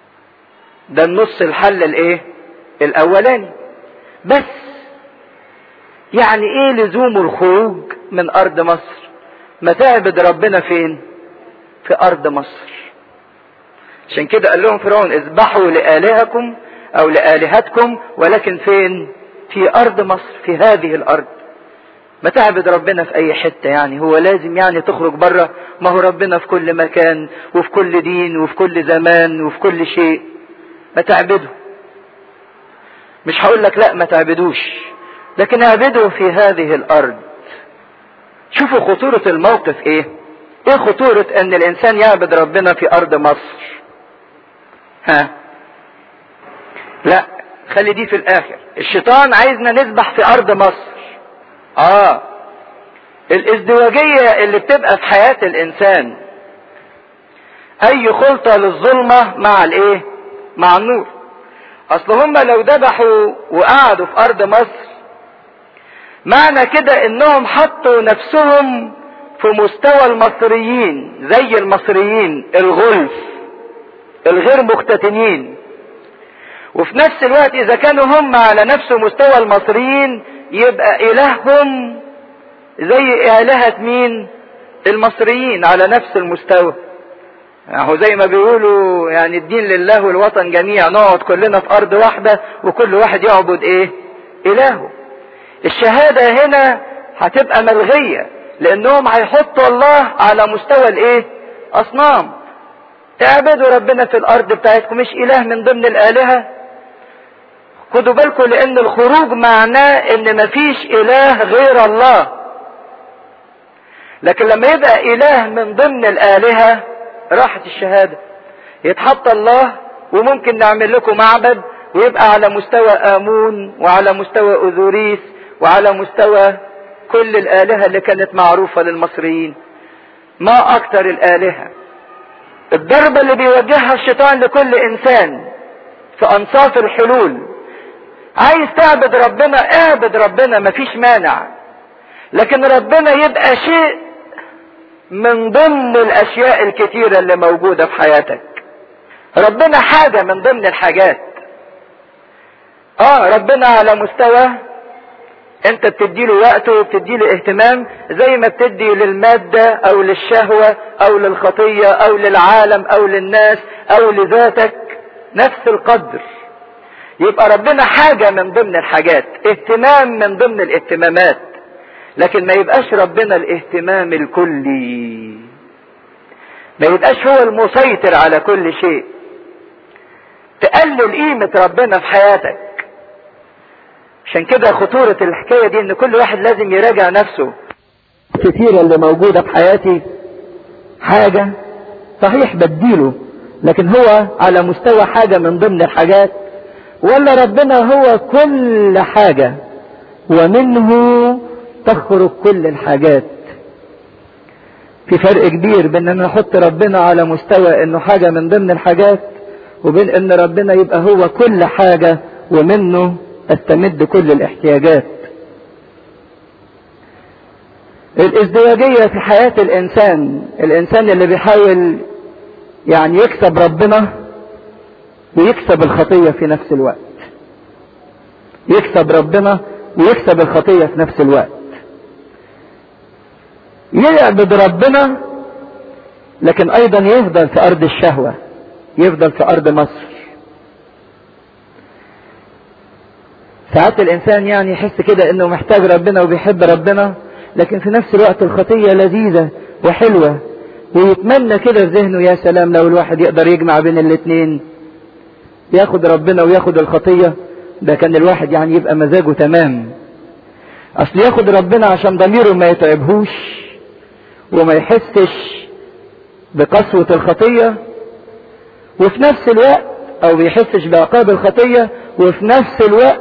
ده النص الحل الايه الاولاني بس يعني ايه لزوم الخروج من ارض مصر ما تعبد ربنا فين في ارض مصر عشان كده قال لهم فرعون اذبحوا لآلهكم او لآلهتكم ولكن فين في ارض مصر في هذه الارض ما تعبد ربنا في اي حتة يعني هو لازم يعني تخرج بره ما هو ربنا في كل مكان وفي كل دين وفي كل زمان وفي كل شيء ما تعبده مش هقول لك لا ما تعبدوش لكن اعبده في هذه الارض شوفوا خطورة الموقف ايه ايه خطورة ان الانسان يعبد ربنا في ارض مصر ها لا خلي دي في الاخر الشيطان عايزنا نذبح في ارض مصر اه الازدواجية اللي بتبقى في حياة الانسان اي خلطة للظلمة مع الايه مع النور اصل هم لو ذبحوا وقعدوا في ارض مصر معنى كده انهم حطوا نفسهم في مستوى المصريين زي المصريين الغلف الغير مختتنين وفي نفس الوقت اذا كانوا هم على نفس مستوى المصريين يبقى الههم زي الهة مين المصريين على نفس المستوى اهو زي ما بيقولوا يعني الدين لله والوطن جميع نقعد كلنا في ارض واحدة وكل واحد يعبد ايه الهه الشهادة هنا هتبقى ملغية لانهم هيحطوا الله على مستوى الايه اصنام اعبدوا ربنا في الارض بتاعتكم مش اله من ضمن الالهة خدوا بالكم لان الخروج معناه ان مفيش اله غير الله لكن لما يبقى اله من ضمن الالهة راحت الشهادة يتحط الله وممكن نعمل لكم معبد ويبقى على مستوى امون وعلى مستوى اوزوريس وعلى مستوى كل الالهة اللي كانت معروفة للمصريين ما اكتر الالهة الضربة اللي بيوجهها الشيطان لكل انسان في انصاف الحلول عايز تعبد ربنا اعبد ربنا مفيش مانع لكن ربنا يبقى شيء من ضمن الاشياء الكتيرة اللي موجودة في حياتك ربنا حاجة من ضمن الحاجات اه ربنا على مستوى انت بتديله وقت وبتديله اهتمام زي ما بتدي للمادة او للشهوة او للخطية او للعالم او للناس او لذاتك نفس القدر يبقى ربنا حاجة من ضمن الحاجات اهتمام من ضمن الاهتمامات لكن ما يبقاش ربنا الاهتمام الكلي ما يبقاش هو المسيطر على كل شيء تقلل قيمة ربنا في حياتك عشان كده خطورة الحكاية دي ان كل واحد لازم يراجع نفسه كتير اللي موجودة في حياتي حاجة صحيح بديله لكن هو على مستوى حاجة من ضمن الحاجات ولا ربنا هو كل حاجة ومنه تخرج كل الحاجات في فرق كبير بين ان نحط ربنا على مستوى انه حاجة من ضمن الحاجات وبين ان ربنا يبقى هو كل حاجة ومنه استمد كل الاحتياجات الازدواجية في حياة الانسان الانسان اللي بيحاول يعني يكسب ربنا ويكسب الخطية في نفس الوقت يكسب ربنا ويكسب الخطية في نفس الوقت يعبد ربنا لكن ايضا يفضل في ارض الشهوة يفضل في ارض مصر ساعات الانسان يعني يحس كده انه محتاج ربنا وبيحب ربنا لكن في نفس الوقت الخطية لذيذة وحلوة ويتمنى كده في ذهنه يا سلام لو الواحد يقدر يجمع بين الاتنين ياخد ربنا وياخد الخطية ده كان الواحد يعني يبقى مزاجه تمام اصل ياخد ربنا عشان ضميره ما يتعبهوش وما يحسش بقسوة الخطية وفي نفس الوقت او بيحسش بعقاب الخطية وفي نفس الوقت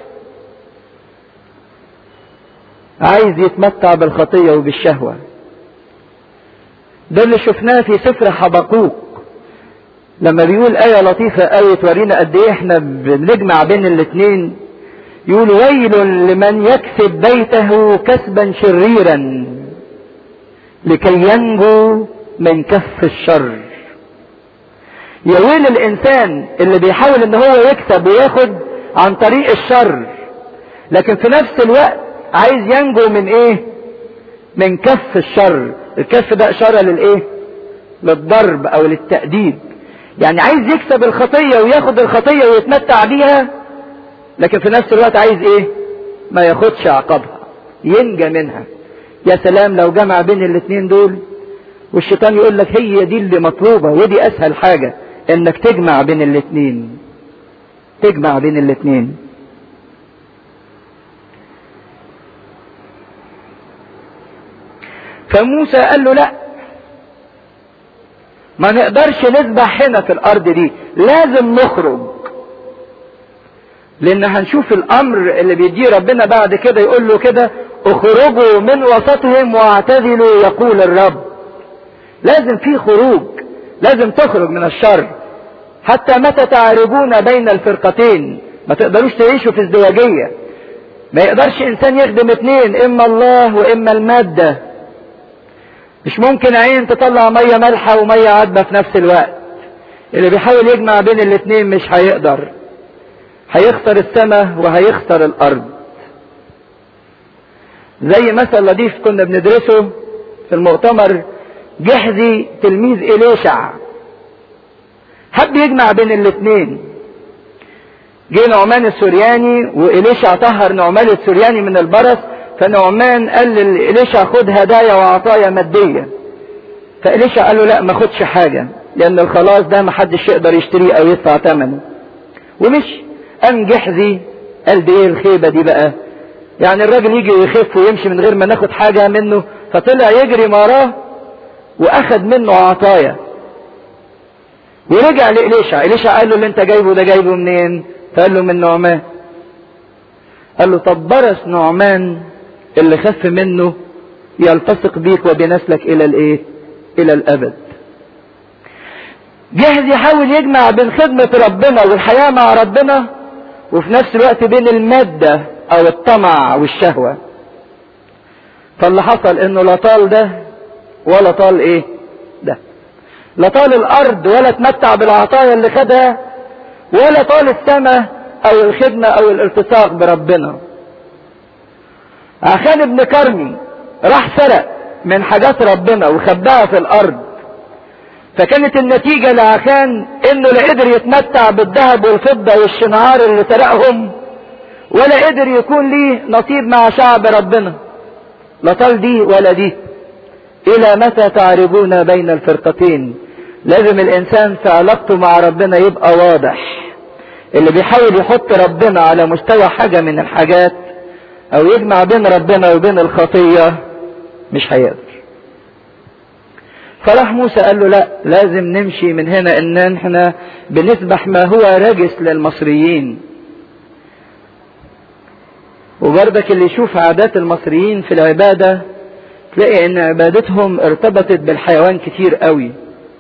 عايز يتمتع بالخطية وبالشهوة ده اللي شفناه في سفر حبقوق لما بيقول آية لطيفة آية تورينا قد إيه إحنا بنجمع بين الاتنين يقول ويل لمن يكسب بيته كسبا شريرا لكي ينجو من كف الشر يا ويل الإنسان اللي بيحاول إن هو يكسب وياخد عن طريق الشر لكن في نفس الوقت عايز ينجو من إيه؟ من كف الشر الكف ده إشارة للإيه؟ للضرب أو للتأديب يعني عايز يكسب الخطية وياخد الخطية ويتمتع بيها لكن في نفس الوقت عايز ايه ما ياخدش عقابها ينجى منها يا سلام لو جمع بين الاتنين دول والشيطان يقول لك هي دي اللي مطلوبة ودي اسهل حاجة انك تجمع بين الاتنين تجمع بين الاتنين فموسى قال له لا ما نقدرش نذبح هنا في الارض دي لازم نخرج لان هنشوف الامر اللي بيديه ربنا بعد كده يقول له كده اخرجوا من وسطهم واعتزلوا يقول الرب لازم في خروج لازم تخرج من الشر حتى متى تعرجون بين الفرقتين ما تقدروش تعيشوا في ازدواجية ما يقدرش انسان يخدم اتنين اما الله واما المادة مش ممكن عين تطلع مية مالحة ومية عذبة في نفس الوقت اللي بيحاول يجمع بين الاتنين مش هيقدر هيخسر السماء وهيخسر الارض زي مثل لطيف كنا بندرسه في المؤتمر جحزي تلميذ إليشع حب يجمع بين الاتنين جه نعمان السورياني وإليشع طهر نعمان السورياني من البرص فنعمان قال لإليشع خد هدايا وعطايا مادية فإليشع قال له لا ما خدش حاجة لأن الخلاص ده ما حدش يقدر يشتريه أو يدفع ثمنه ومشي قام جحزي قال دي ايه الخيبة دي بقى يعني الراجل يجي ويخف ويمشي من غير ما ناخد حاجة منه فطلع يجري وراه واخد منه عطايا ورجع لإليشع إليشع قال له اللي انت جايبه ده جايبه منين فقال له من نعمان قال له طب برس نعمان اللي خف منه يلتصق بيك وبنسلك الى الايه الى الابد جهز يحاول يجمع بين خدمة ربنا والحياة مع ربنا وفي نفس الوقت بين المادة او الطمع والشهوة فاللي حصل انه لا طال ده ولا طال ايه ده لا طال الارض ولا اتمتع بالعطايا اللي خدها ولا طال السماء او الخدمة او الالتصاق بربنا عشان ابن كرمي راح سرق من حاجات ربنا وخباها في الارض فكانت النتيجة لعشان انه لا قدر يتمتع بالذهب والفضة والشنعار اللي سرقهم ولا قدر يكون ليه نصيب مع شعب ربنا لا طال دي ولا دي الى متى تعرجون بين الفرقتين لازم الانسان في علاقته مع ربنا يبقى واضح اللي بيحاول يحط ربنا على مستوى حاجة من الحاجات او يجمع بين ربنا وبين الخطية مش هيقدر فراح موسى قال له لا لازم نمشي من هنا ان احنا بنسبح ما هو رجس للمصريين وبرضك اللي يشوف عادات المصريين في العبادة تلاقي ان عبادتهم ارتبطت بالحيوان كتير قوي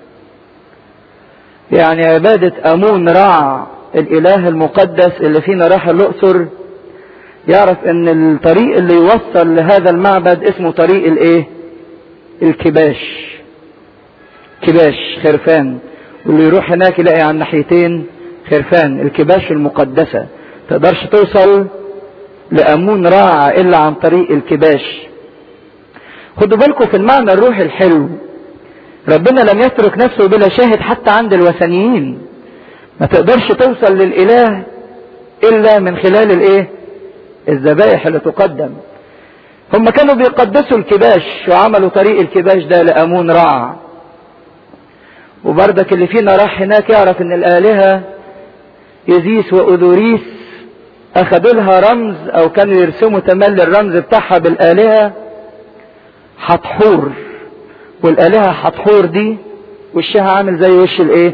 يعني عبادة امون رع الاله المقدس اللي فينا راح الاقصر يعرف ان الطريق اللي يوصل لهذا المعبد اسمه طريق الايه الكباش كباش خرفان واللي يروح هناك يلاقي على الناحيتين خرفان الكباش المقدسة تقدرش توصل لأمون راعة إلا عن طريق الكباش خدوا بالكم في المعنى الروحي الحلو ربنا لم يترك نفسه بلا شاهد حتى عند الوثنيين ما تقدرش توصل للإله إلا من خلال الإيه الذبائح اللي تقدم هم كانوا بيقدسوا الكباش وعملوا طريق الكباش ده لأمون رع وبردك اللي فينا راح هناك يعرف ان الآلهة يزيس وأذوريس أخدوا لها رمز أو كانوا يرسموا تملي الرمز بتاعها بالآلهة حتحور والآلهة حتحور دي وشها عامل زي وش الإيه؟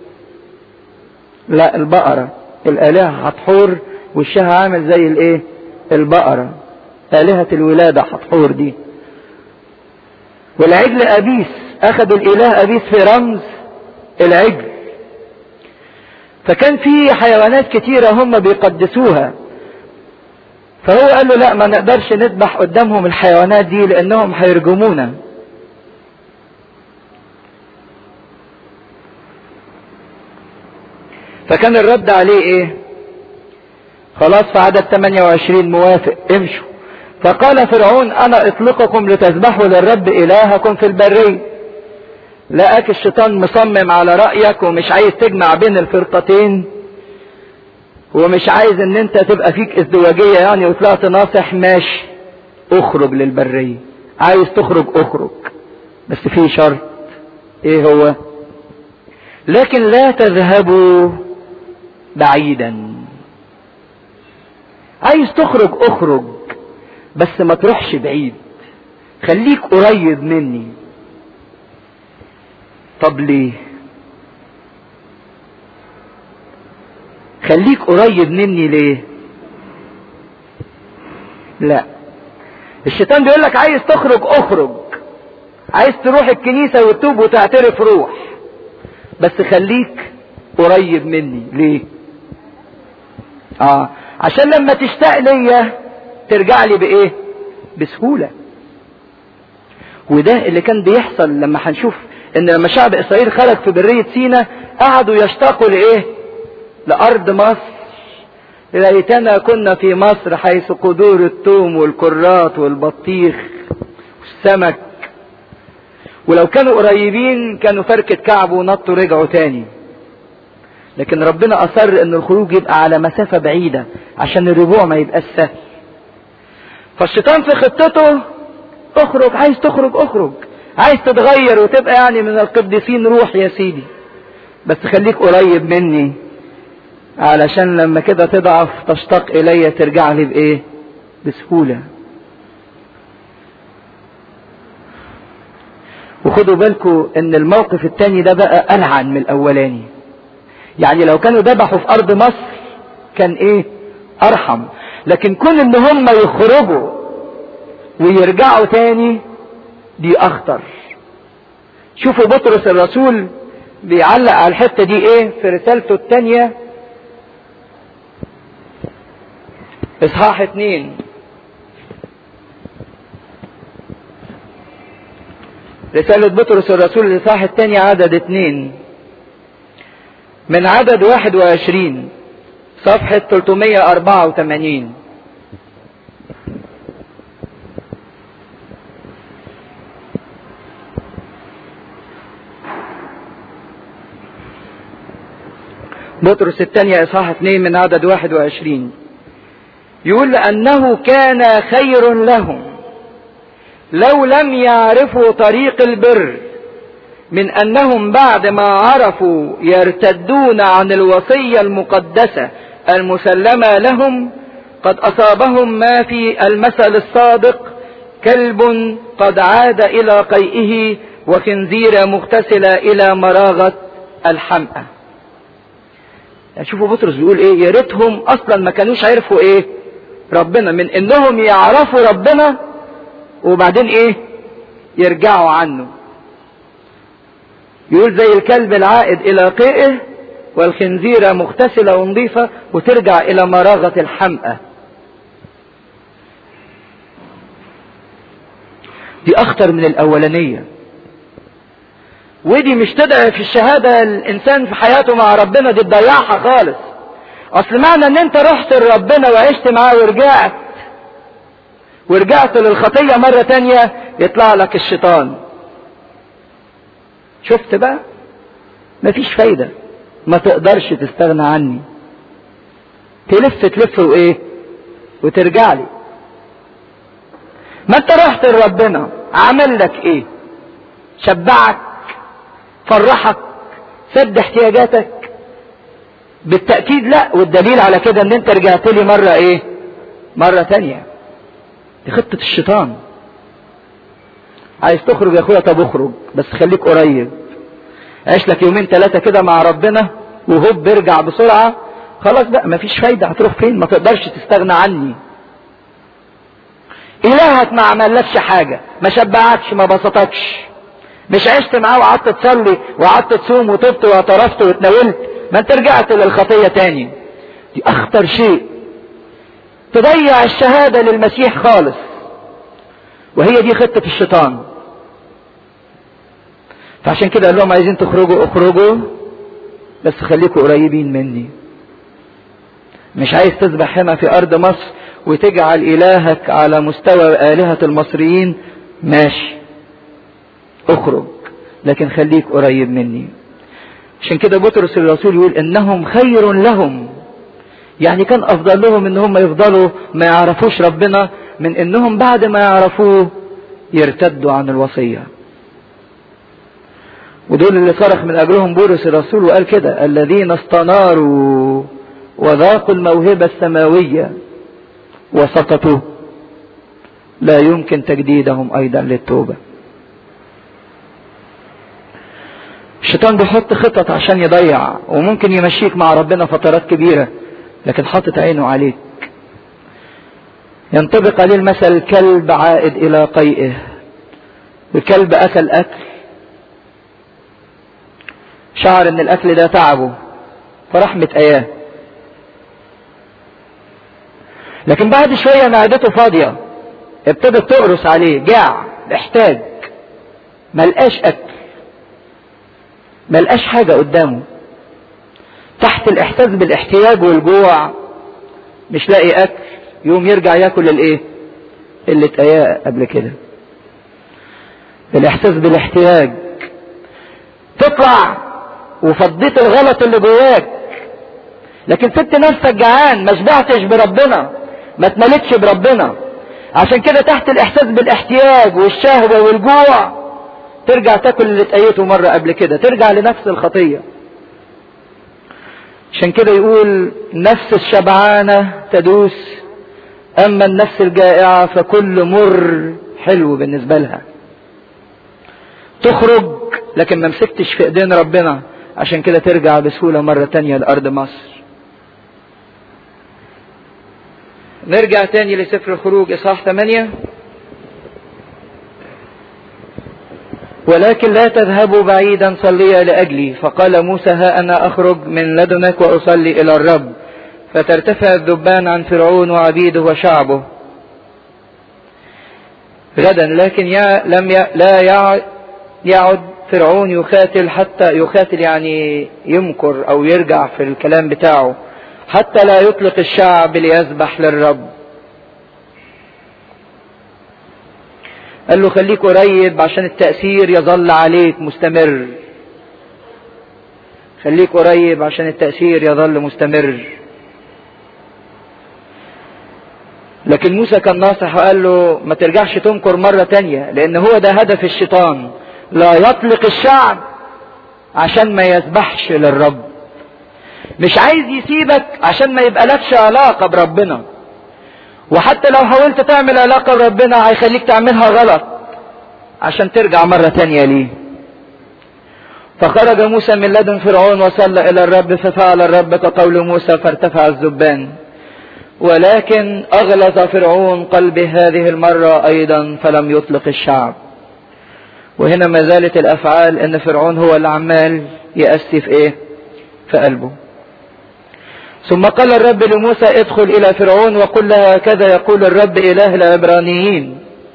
لا البقرة الآلهة حتحور وشها عامل زي الإيه؟ البقرة آلهة الولادة حتحور دي والعجل أبيس أخذوا الإله أبيس في رمز العجل فكان في حيوانات كتيرة هم بيقدسوها فهو قال له لا ما نقدرش نذبح قدامهم الحيوانات دي لأنهم هيرجمونا فكان الرد عليه ايه خلاص في عدد 28 موافق امشوا فقال فرعون انا اطلقكم لتذبحوا للرب الهكم في البريه لقاك الشيطان مصمم على رأيك ومش عايز تجمع بين الفرقتين ومش عايز ان انت تبقى فيك ازدواجية يعني وطلعت ناصح ماشي اخرج للبرية عايز تخرج اخرج بس في شرط ايه هو لكن لا تذهبوا بعيدا عايز تخرج اخرج بس ما تروحش بعيد خليك قريب مني طب ليه خليك قريب مني ليه لا الشيطان بيقول لك عايز تخرج اخرج عايز تروح الكنيسة وتتوب وتعترف روح بس خليك قريب مني ليه اه عشان لما تشتاق ليا ترجع لي بايه بسهولة وده اللي كان بيحصل لما هنشوف ان لما شعب اسرائيل خرج في برية سينا قعدوا يشتاقوا لايه لارض مصر ليتنا كنا في مصر حيث قدور التوم والكرات والبطيخ والسمك ولو كانوا قريبين كانوا فركة كعب ونطوا رجعوا تاني لكن ربنا اصر ان الخروج يبقى على مسافة بعيدة عشان الرجوع ما يبقاش سهل فالشيطان في خطته اخرج عايز تخرج اخرج عايز تتغير وتبقى يعني من القديسين روح يا سيدي بس خليك قريب مني علشان لما كده تضعف تشتاق الي ترجع لي بايه بسهولة وخدوا بالكم ان الموقف التاني ده بقى العن من الاولاني يعني لو كانوا ذبحوا في ارض مصر كان ايه ارحم لكن كون ان هم يخرجوا ويرجعوا تاني دي اخطر شوفوا بطرس الرسول بيعلق على الحتة دي ايه في رسالته التانية اصحاح اتنين رسالة بطرس الرسول الاصحاح التاني عدد اتنين من عدد واحد وعشرين صفحة 384 بطرس الثانية إصحاح 2 من عدد 21 يقول لأنه كان خير لهم لو لم يعرفوا طريق البر من انهم بعد ما عرفوا يرتدون عن الوصية المقدسة المسلمة لهم قد اصابهم ما في المثل الصادق كلب قد عاد الى قيئه وخنزيرة مغتسلة الى مراغة الحمأة يعني شوفوا بطرس بيقول ايه يا ريتهم اصلا ما كانوش عرفوا ايه ربنا من انهم يعرفوا ربنا وبعدين ايه يرجعوا عنه يقول زي الكلب العائد الى قيئه والخنزيرة مغتسلة ونظيفة وترجع الى مراغة الحمأة دي اخطر من الاولانية ودي مش تضعف الشهادة الانسان في حياته مع ربنا دي تضيعها خالص اصل معنى ان انت رحت لربنا وعشت معاه ورجعت ورجعت للخطية مرة تانية يطلع لك الشيطان شفت بقى مفيش فايدة ما تقدرش تستغنى عني تلف تلف وايه وترجع لي ما انت رحت لربنا عمل لك ايه شبعك فرحك سد احتياجاتك بالتأكيد لا والدليل على كده ان انت رجعت لي مرة ايه مرة تانية دي خطة الشيطان عايز تخرج يا اخويا طب اخرج بس خليك قريب عيش لك يومين ثلاثة كده مع ربنا وهوب ارجع بسرعة خلاص بقى مفيش فايدة هتروح فين ما تقدرش تستغنى عني الهك ما عملكش حاجة ما شبعكش ما بسطكش مش عشت معاه وقعدت تصلي وقعدت تصوم وتبت واعترفت واتناولت ما انت رجعت للخطية تاني دي اخطر شيء تضيع الشهادة للمسيح خالص وهي دي خطة الشيطان فعشان كده قال لهم عايزين تخرجوا اخرجوا بس خليكوا قريبين مني مش عايز تذبح هنا في ارض مصر وتجعل الهك على مستوى الهة المصريين ماشي اخرج لكن خليك قريب مني عشان كده بطرس الرسول يقول انهم خير لهم يعني كان افضل لهم ان هم يفضلوا ما يعرفوش ربنا من انهم بعد ما يعرفوه يرتدوا عن الوصية ودول اللي صرخ من اجلهم بولس الرسول وقال كده الذين استناروا وذاقوا الموهبة السماوية وسقطوا لا يمكن تجديدهم ايضا للتوبة الشيطان بيحط خطط عشان يضيع وممكن يمشيك مع ربنا فترات كبيرة لكن حاطط عينه عليك ينطبق عليه المثل كلب عائد الى قيئه الكلب اكل اكل شعر ان الاكل ده تعبه فراح متقياه لكن بعد شوية معدته فاضية ابتدت تقرص عليه جاع احتاج ملقاش اكل ملقاش حاجة قدامه تحت الاحساس بالاحتياج والجوع مش لاقي اكل يوم يرجع ياكل الايه اللي اتقياه قبل كده الاحساس بالاحتياج تطلع وفضيت الغلط اللي جواك لكن سبت نفسك جعان ما شبعتش بربنا ما اتملتش بربنا عشان كده تحت الاحساس بالاحتياج والشهوة والجوع ترجع تاكل اللي اتقيته مرة قبل كده ترجع لنفس الخطية عشان كده يقول نفس الشبعانة تدوس اما النفس الجائعة فكل مر حلو بالنسبة لها تخرج لكن ما مسكتش في ايدين ربنا عشان كده ترجع بسهولة مرة تانية لأرض مصر نرجع تاني لسفر الخروج إصحاح 8 ولكن لا تذهبوا بعيدا صليا لأجلي فقال موسى ها أنا أخرج من لدنك وأصلي إلى الرب فترتفع الذبان عن فرعون وعبيده وشعبه غدا لكن يا لم ي... لا يع... يعد فرعون يقاتل حتى يقاتل يعني يمكر او يرجع في الكلام بتاعه حتى لا يطلق الشعب ليذبح للرب قال له خليك قريب عشان التأثير يظل عليك مستمر خليك قريب عشان التأثير يظل مستمر لكن موسى كان ناصح وقال له ما ترجعش تنكر مرة تانية لان هو ده هدف الشيطان لا يطلق الشعب عشان ما يسبحش للرب مش عايز يسيبك عشان ما يبقى لكش علاقة بربنا وحتى لو حاولت تعمل علاقة بربنا هيخليك تعملها غلط عشان ترجع مرة تانية ليه فخرج موسى من لدن فرعون وصلى إلى الرب ففعل الرب كقول موسى فارتفع الزبان ولكن أغلظ فرعون قلب هذه المرة أيضا فلم يطلق الشعب وهنا ما زالت الأفعال إن فرعون هو اللي عمال يأسي في إيه في قلبه ثم قال الرب لموسى ادخل إلى فرعون وقل له هكذا يقول الرب إله العبرانيين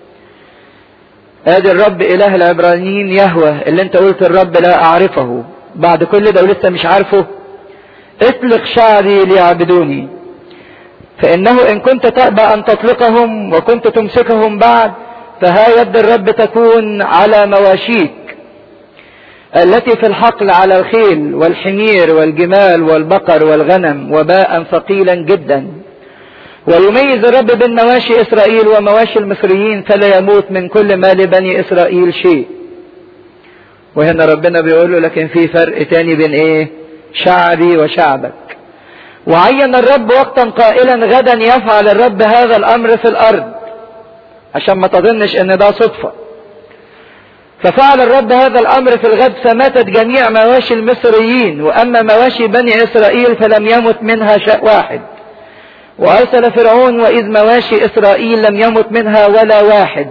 ادي الرب اله العبرانيين يهوى اللي انت قلت الرب لا اعرفه بعد كل ده ولسه مش عارفه اطلق شعري ليعبدوني فانه ان كنت تأبى ان تطلقهم وكنت تمسكهم بعد فها يد الرب تكون على مواشيك التي في الحقل على الخيل والحمير والجمال والبقر والغنم وباء ثقيلا جدا ويميز الرب بين مواشي إسرائيل ومواشي المصريين فلا يموت من كل ما لبني إسرائيل شيء وهنا ربنا بيقول له لكن في فرق تاني بين ايه شعبي وشعبك وعين الرب وقتا قائلا غدا يفعل الرب هذا الامر في الارض عشان ما تظنش ان ده صدفة ففعل الرب هذا الامر في الغد فماتت جميع مواشي المصريين واما مواشي بني اسرائيل فلم يمت منها شيء واحد وارسل فرعون واذ مواشي اسرائيل لم يمت منها ولا واحد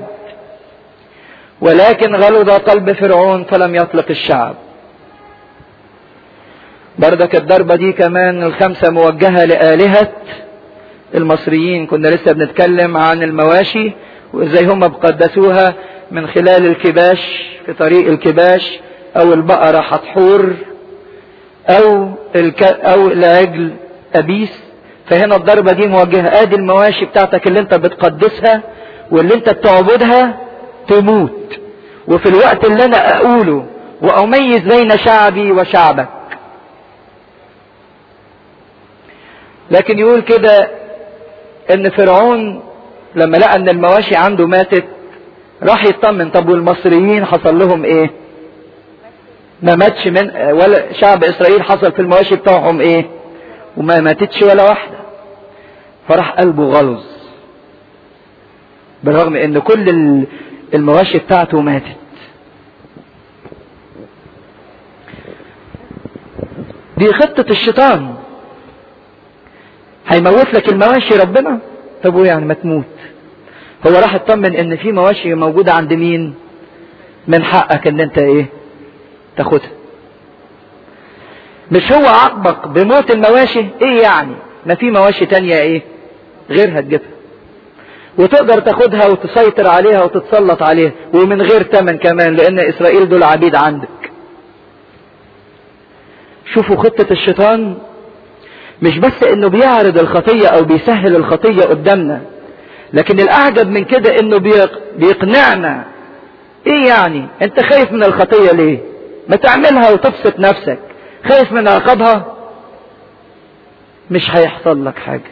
ولكن غلظ قلب فرعون فلم يطلق الشعب بردك الضربة دي كمان الخمسة موجهة لآلهة المصريين كنا لسه بنتكلم عن المواشي وازاي هم بقدسوها من خلال الكباش في طريق الكباش او البقرة حتحور او الك... او العجل ابيس فهنا الضربة دي موجهة ادي المواشي بتاعتك اللي انت بتقدسها واللي انت بتعبدها تموت وفي الوقت اللي انا اقوله واميز بين شعبي وشعبك لكن يقول كده ان فرعون لما لقى ان المواشي عنده ماتت راح يطمن طب والمصريين حصل لهم ايه ما ماتش من ولا شعب اسرائيل حصل في المواشي بتاعهم ايه وما ماتتش ولا واحدة فراح قلبه غلظ بالرغم ان كل المواشي بتاعته ماتت دي خطة الشيطان هيموت لك المواشي ربنا طب وايه يعني ما تموت هو راح اطمن ان في مواشي موجودة عند مين من حقك ان انت ايه تاخدها مش هو عاقبك بموت المواشي ايه يعني ما في مواشي تانية ايه غيرها تجيبها وتقدر تاخدها وتسيطر عليها وتتسلط عليها ومن غير تمن كمان لان اسرائيل دول عبيد عندك شوفوا خطة الشيطان مش بس انه بيعرض الخطية او بيسهل الخطية قدامنا لكن الاعجب من كده انه بيقنعنا ايه يعني انت خايف من الخطية ليه ما تعملها وتبسط نفسك خايف من عقابها مش هيحصل لك حاجة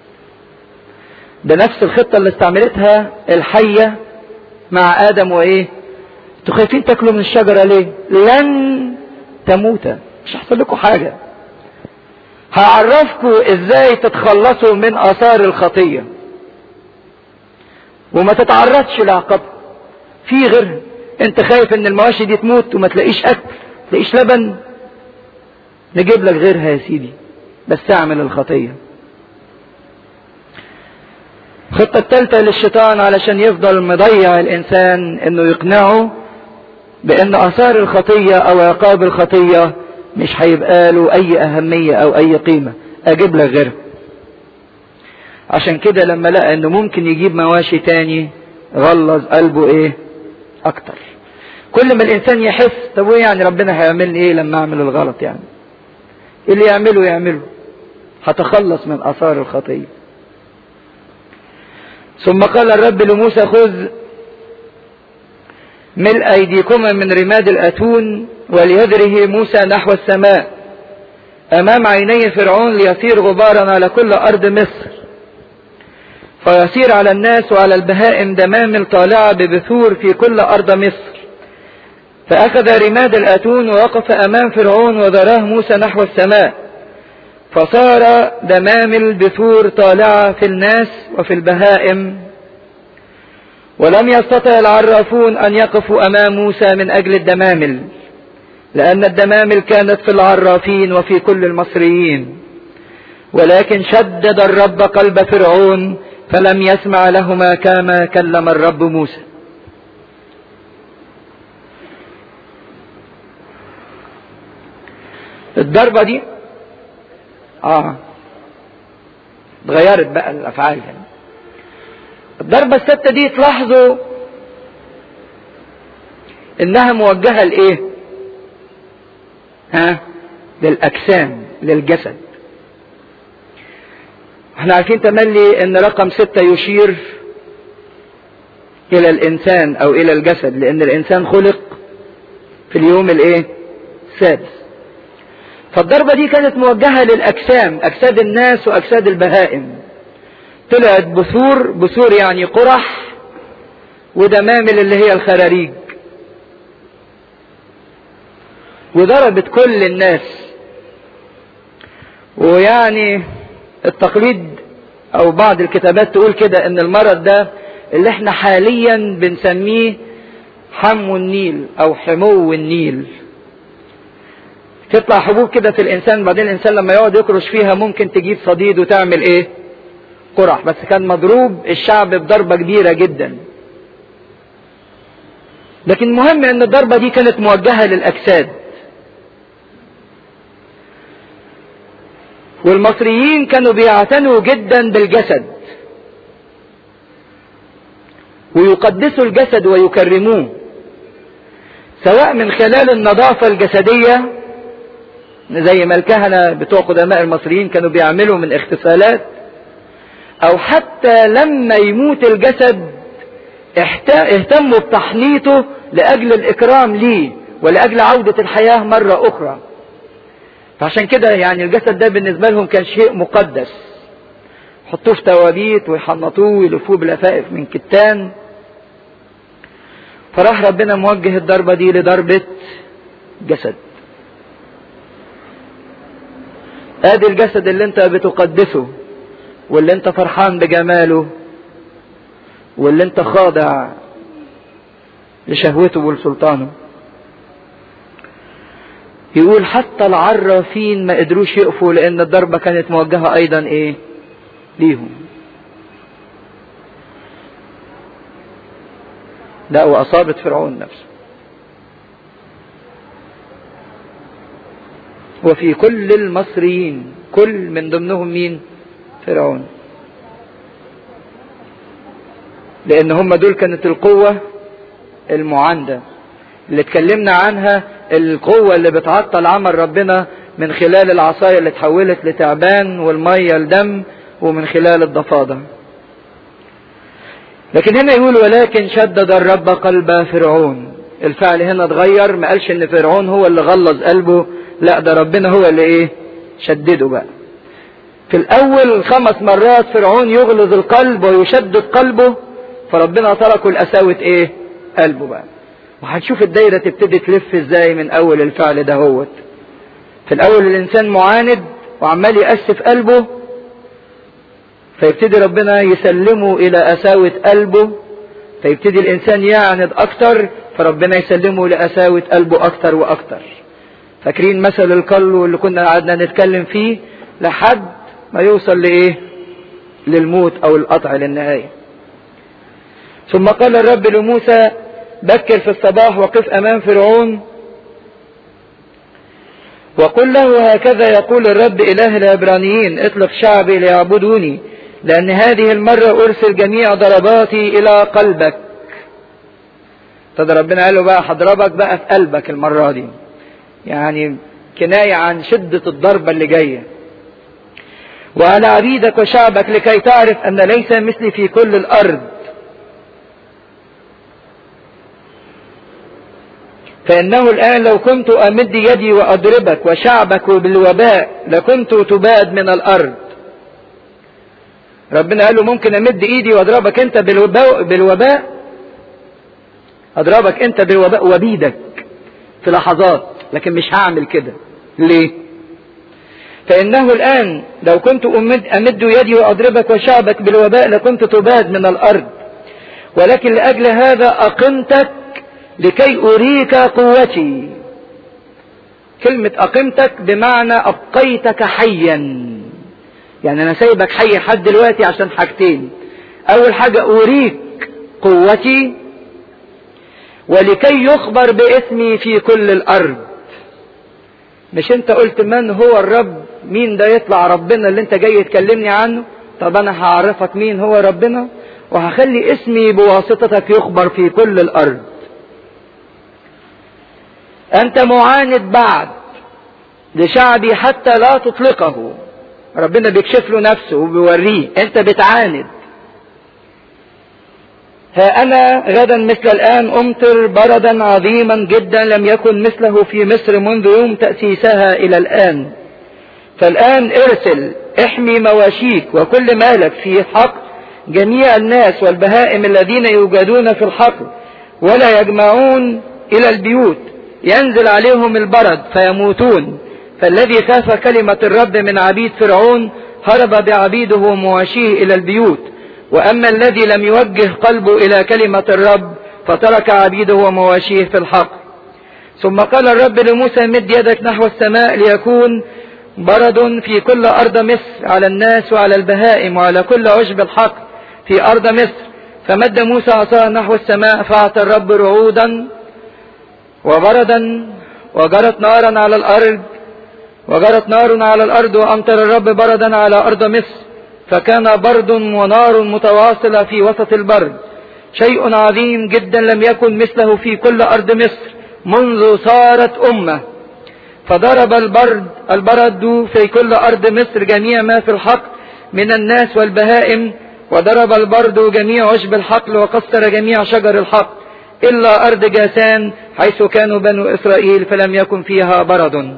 ده نفس الخطة اللي استعملتها الحية مع آدم وإيه انتوا خايفين تاكلوا من الشجرة ليه لن تموتا مش هيحصل لكم حاجة هعرفكم ازاي تتخلصوا من آثار الخطية وما تتعرضش لعقابها في غيرها انت خايف ان المواشي دي تموت وما تلاقيش اكل تلاقيش لبن نجيب لك غيرها يا سيدي بس اعمل الخطية الخطة الثالثة للشيطان علشان يفضل مضيع الانسان انه يقنعه بان اثار الخطية او عقاب الخطية مش هيبقى له اي اهمية او اي قيمة اجيب لك غيرها عشان كده لما لقى انه ممكن يجيب مواشي تاني غلظ قلبه ايه اكتر كل ما الانسان يحس طب وايه يعني ربنا هيعمل ايه لما اعمل الغلط يعني اللي يعمله يعمله هتخلص من اثار الخطيه ثم قال الرب لموسى خذ ملء ايديكما من رماد الاتون وليدره موسى نحو السماء امام عيني فرعون ليصير غبارا على كل ارض مصر فيصير على الناس وعلى البهائم دمامل طالعة ببثور في كل أرض مصر فأخذ رماد الأتون ووقف أمام فرعون وذراه موسى نحو السماء فصار دمامل بثور طالعة في الناس وفي البهائم ولم يستطع العرافون أن يقفوا أمام موسى من أجل الدمامل لأن الدمامل كانت في العرافين وفي كل المصريين ولكن شدد الرب قلب فرعون فلم يسمع لهما كما كلم الرب موسى الضربة دي اه اتغيرت بقى الافعال يعني الضربة الستة دي تلاحظوا انها موجهة لايه ها للاجسام للجسد احنا عارفين تملي ان رقم ستة يشير الى الانسان او الى الجسد لان الانسان خلق في اليوم الايه السادس فالضربة دي كانت موجهة للأجسام أجساد الناس وأجساد البهائم طلعت بثور بثور يعني قرح ودمامل اللي هي الخراريج وضربت كل الناس ويعني التقليد او بعض الكتابات تقول كده ان المرض ده اللي احنا حاليا بنسميه حمو النيل او حمو النيل تطلع حبوب كده في الانسان بعدين الانسان لما يقعد يكرش فيها ممكن تجيب صديد وتعمل ايه قرح بس كان مضروب الشعب بضربة كبيرة جدا لكن المهم ان الضربة دي كانت موجهة للاجساد والمصريين كانوا بيعتنوا جدا بالجسد ويقدسوا الجسد ويكرموه سواء من خلال النظافة الجسدية زي ما الكهنة بتوع قدماء المصريين كانوا بيعملوا من اغتسالات او حتى لما يموت الجسد اهتموا بتحنيطه لاجل الاكرام ليه ولاجل عودة الحياة مرة اخرى فعشان كده يعني الجسد ده بالنسبة لهم كان شيء مقدس يحطوه في توابيت ويحنطوه ويلفوه بلفائف من كتان فراح ربنا موجه الضربة دي لضربة جسد ادي الجسد اللي انت بتقدسه واللي انت فرحان بجماله واللي انت خاضع لشهوته ولسلطانه يقول حتى العرافين ما قدروش يقفوا لان الضربة كانت موجهة ايضا ايه ليهم لا واصابت فرعون نفسه وفي كل المصريين كل من ضمنهم مين فرعون لان هم دول كانت القوة المعاندة اللي اتكلمنا عنها القوة اللي بتعطل عمل ربنا من خلال العصاية اللي اتحولت لتعبان والمية لدم ومن خلال الضفادع لكن هنا يقول ولكن شدد الرب قلب فرعون الفعل هنا اتغير ما قالش ان فرعون هو اللي غلظ قلبه لا ده ربنا هو اللي ايه شدده بقى في الاول خمس مرات فرعون يغلظ القلب ويشدد قلبه فربنا تركه لقساوة ايه قلبه بقى وهنشوف الدايرة تبتدي تلف ازاي من اول الفعل ده هوت في الاول الانسان معاند وعمال يأسف قلبه فيبتدي ربنا يسلمه الى قساوة قلبه فيبتدي الانسان يعند اكتر فربنا يسلمه لقساوة قلبه اكتر واكتر فاكرين مثل القلو اللي كنا قعدنا نتكلم فيه لحد ما يوصل لايه للموت او القطع للنهاية ثم قال الرب لموسى بكر في الصباح وقف امام فرعون وقل له هكذا يقول الرب اله العبرانيين اطلق شعبي ليعبدوني لان هذه المرة ارسل جميع ضرباتي الى قلبك ربنا قال له بقى هضربك بقى في قلبك المرة دي يعني كناية عن شدة الضربة اللي جاية وعلى عبيدك وشعبك لكي تعرف ان ليس مثلي في كل الارض فإنه الآن لو كنت أمد يدي وأضربك وشعبك بالوباء لكنت تباد من الأرض ربنا قال له ممكن امد ايدي واضربك انت بالوباء, بالوباء اضربك انت بالوباء وبيدك في لحظات لكن مش هعمل كده ليه فانه الان لو كنت امد, أمد يدي واضربك وشعبك بالوباء لكنت تباد من الارض ولكن لاجل هذا اقمتك لكي اريك قوتي كلمة اقمتك بمعنى ابقيتك حيا يعني انا سايبك حي لحد دلوقتي عشان حاجتين اول حاجة اريك قوتي ولكي يخبر باسمي في كل الارض مش انت قلت من هو الرب مين ده يطلع ربنا اللي انت جاي تكلمني عنه طب انا هعرفك مين هو ربنا وهخلي اسمي بواسطتك يخبر في كل الارض انت معاند بعد لشعبي حتى لا تطلقه ربنا بيكشف له نفسه وبيوريه انت بتعاند ها أنا غدا مثل الآن أمطر بردا عظيما جدا لم يكن مثله في مصر منذ يوم تأسيسها إلى الآن فالآن ارسل احمي مواشيك وكل مالك في حق جميع الناس والبهائم الذين يوجدون في الحقل ولا يجمعون إلى البيوت ينزل عليهم البرد فيموتون فالذي خاف كلمة الرب من عبيد فرعون هرب بعبيده ومواشيه إلى البيوت وأما الذي لم يوجه قلبه إلى كلمة الرب فترك عبيده ومواشيه في الحق ثم قال الرب لموسى مد يدك نحو السماء ليكون برد في كل أرض مصر على الناس وعلى البهائم وعلى كل عشب الحق في أرض مصر فمد موسى عصاه نحو السماء فأعطى الرب رعودا وبردا وجرت نارا على الأرض وجرت نار على الأرض وأمطر الرب بردا على أرض مصر فكان برد ونار متواصلة في وسط البرد شيء عظيم جدا لم يكن مثله في كل أرض مصر منذ صارت أمة فضرب البرد البرد في كل أرض مصر جميع ما في الحقل من الناس والبهائم وضرب البرد جميع عشب الحقل وكسر جميع شجر الحقل إلا أرض جاسان حيث كانوا بنو إسرائيل فلم يكن فيها برد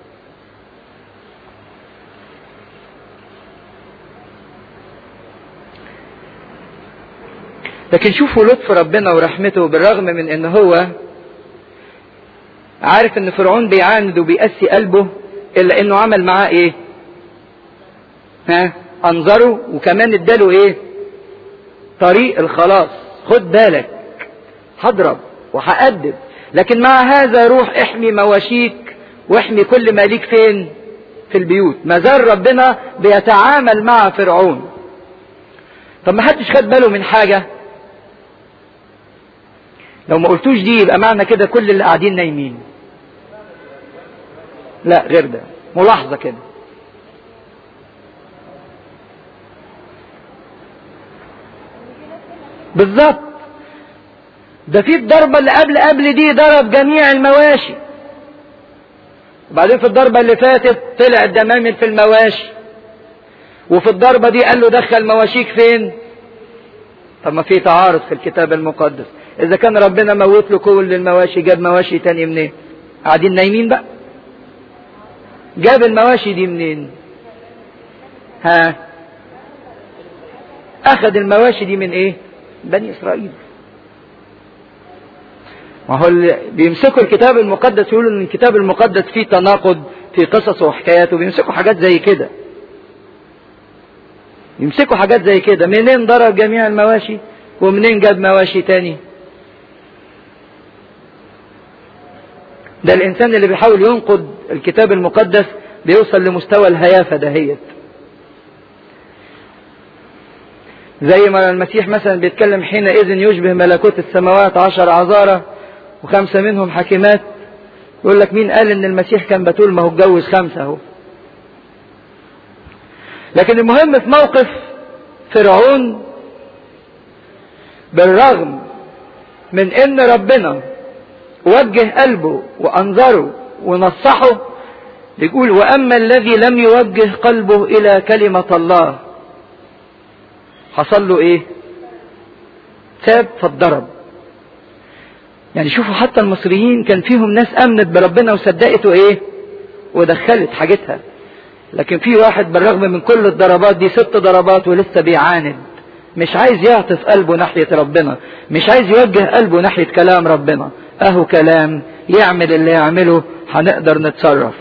لكن شوفوا لطف ربنا ورحمته بالرغم من ان هو عارف ان فرعون بيعاند وبيقسي قلبه الا انه عمل معاه ايه ها انظره وكمان اداله ايه طريق الخلاص خد بالك هضرب وهأدب لكن مع هذا روح احمي مواشيك واحمي كل ما ليك فين في البيوت ما زال ربنا بيتعامل مع فرعون طب ما حدش خد باله من حاجه لو ما قلتوش دي يبقى معنى كده كل اللي قاعدين نايمين لا غير ده ملاحظة كده بالظبط ده في الضربة اللي قبل قبل دي ضرب جميع المواشي وبعدين في الضربة اللي فاتت طلع الدمامل في المواشي وفي الضربة دي قال له دخل مواشيك فين طب ما في تعارض في الكتاب المقدس اذا كان ربنا موت له كل المواشي جاب مواشي تاني منين قاعدين نايمين بقى جاب المواشي دي منين ها اخذ المواشي دي من ايه بني اسرائيل ما هو اللي بيمسكوا الكتاب المقدس يقولوا ان الكتاب المقدس فيه تناقض في قصصه وحكاياته بيمسكوا حاجات زي كده يمسكوا حاجات زي كده منين ضرب جميع المواشي ومنين جاب مواشي تاني ده الانسان اللي بيحاول ينقد الكتاب المقدس بيوصل لمستوى الهيافة دهيت زي ما المسيح مثلا بيتكلم حينئذ يشبه ملكوت السماوات عشر عذارة وخمسة منهم حكيمات يقول لك مين قال ان المسيح كان بتول ما هو اتجوز خمسة اهو لكن المهم في موقف فرعون بالرغم من ان ربنا وجه قلبه وانظره ونصحه يقول واما الذي لم يوجه قلبه الى كلمة الله حصل له ايه تاب فاتضرب يعني شوفوا حتى المصريين كان فيهم ناس امنت بربنا وصدقته ايه ودخلت حاجتها لكن في واحد بالرغم من كل الضربات دي ست ضربات ولسه بيعاند مش عايز يعطف قلبه ناحية ربنا مش عايز يوجه قلبه ناحية كلام ربنا اهو كلام يعمل اللي يعمله هنقدر نتصرف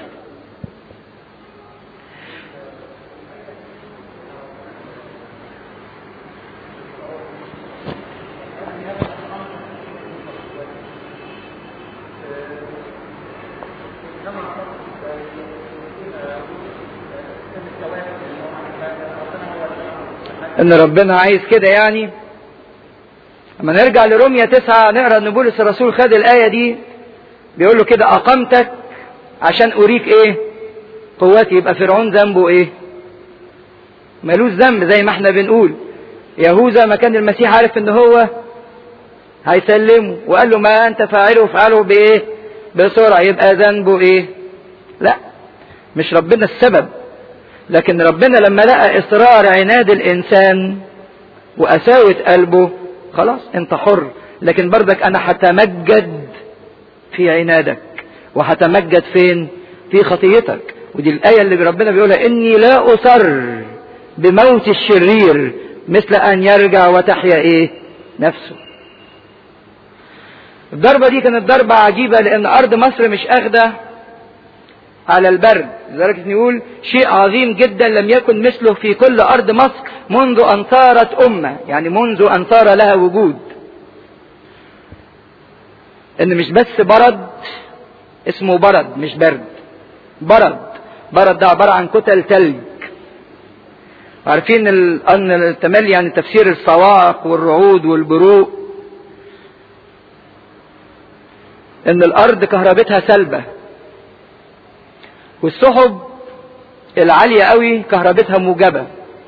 ان ربنا عايز كده يعني اما نرجع لروميا تسعة نقرا ان بولس الرسول خد الايه دي بيقول له كده اقمتك عشان اريك ايه قوتي يبقى فرعون ذنبه ايه ملوش ذنب زي ما احنا بنقول يهوذا ما كان المسيح عارف ان هو هيسلمه وقال له ما انت فاعله فعله بايه بسرعه يبقى ذنبه ايه لا مش ربنا السبب لكن ربنا لما لقى اصرار عناد الانسان وقساوة قلبه خلاص انت حر لكن برضك انا هتمجد في عنادك وهتمجد فين في خطيتك ودي الآية اللي ربنا بيقولها إني لا أصر بموت الشرير مثل أن يرجع وتحيا إيه نفسه الضربة دي كانت ضربة عجيبة لأن أرض مصر مش أخدة على البرد لدرجة نقول شيء عظيم جدا لم يكن مثله في كل أرض مصر منذ أن صارت أمة يعني منذ أن صار لها وجود إن مش بس برد اسمه برد مش برد برد برد ده عبارة عن كتل تلج عارفين أن التملي يعني تفسير الصواعق والرعود والبروق ان الارض كهربتها سلبة والسحب العالية قوي كهربتها موجبة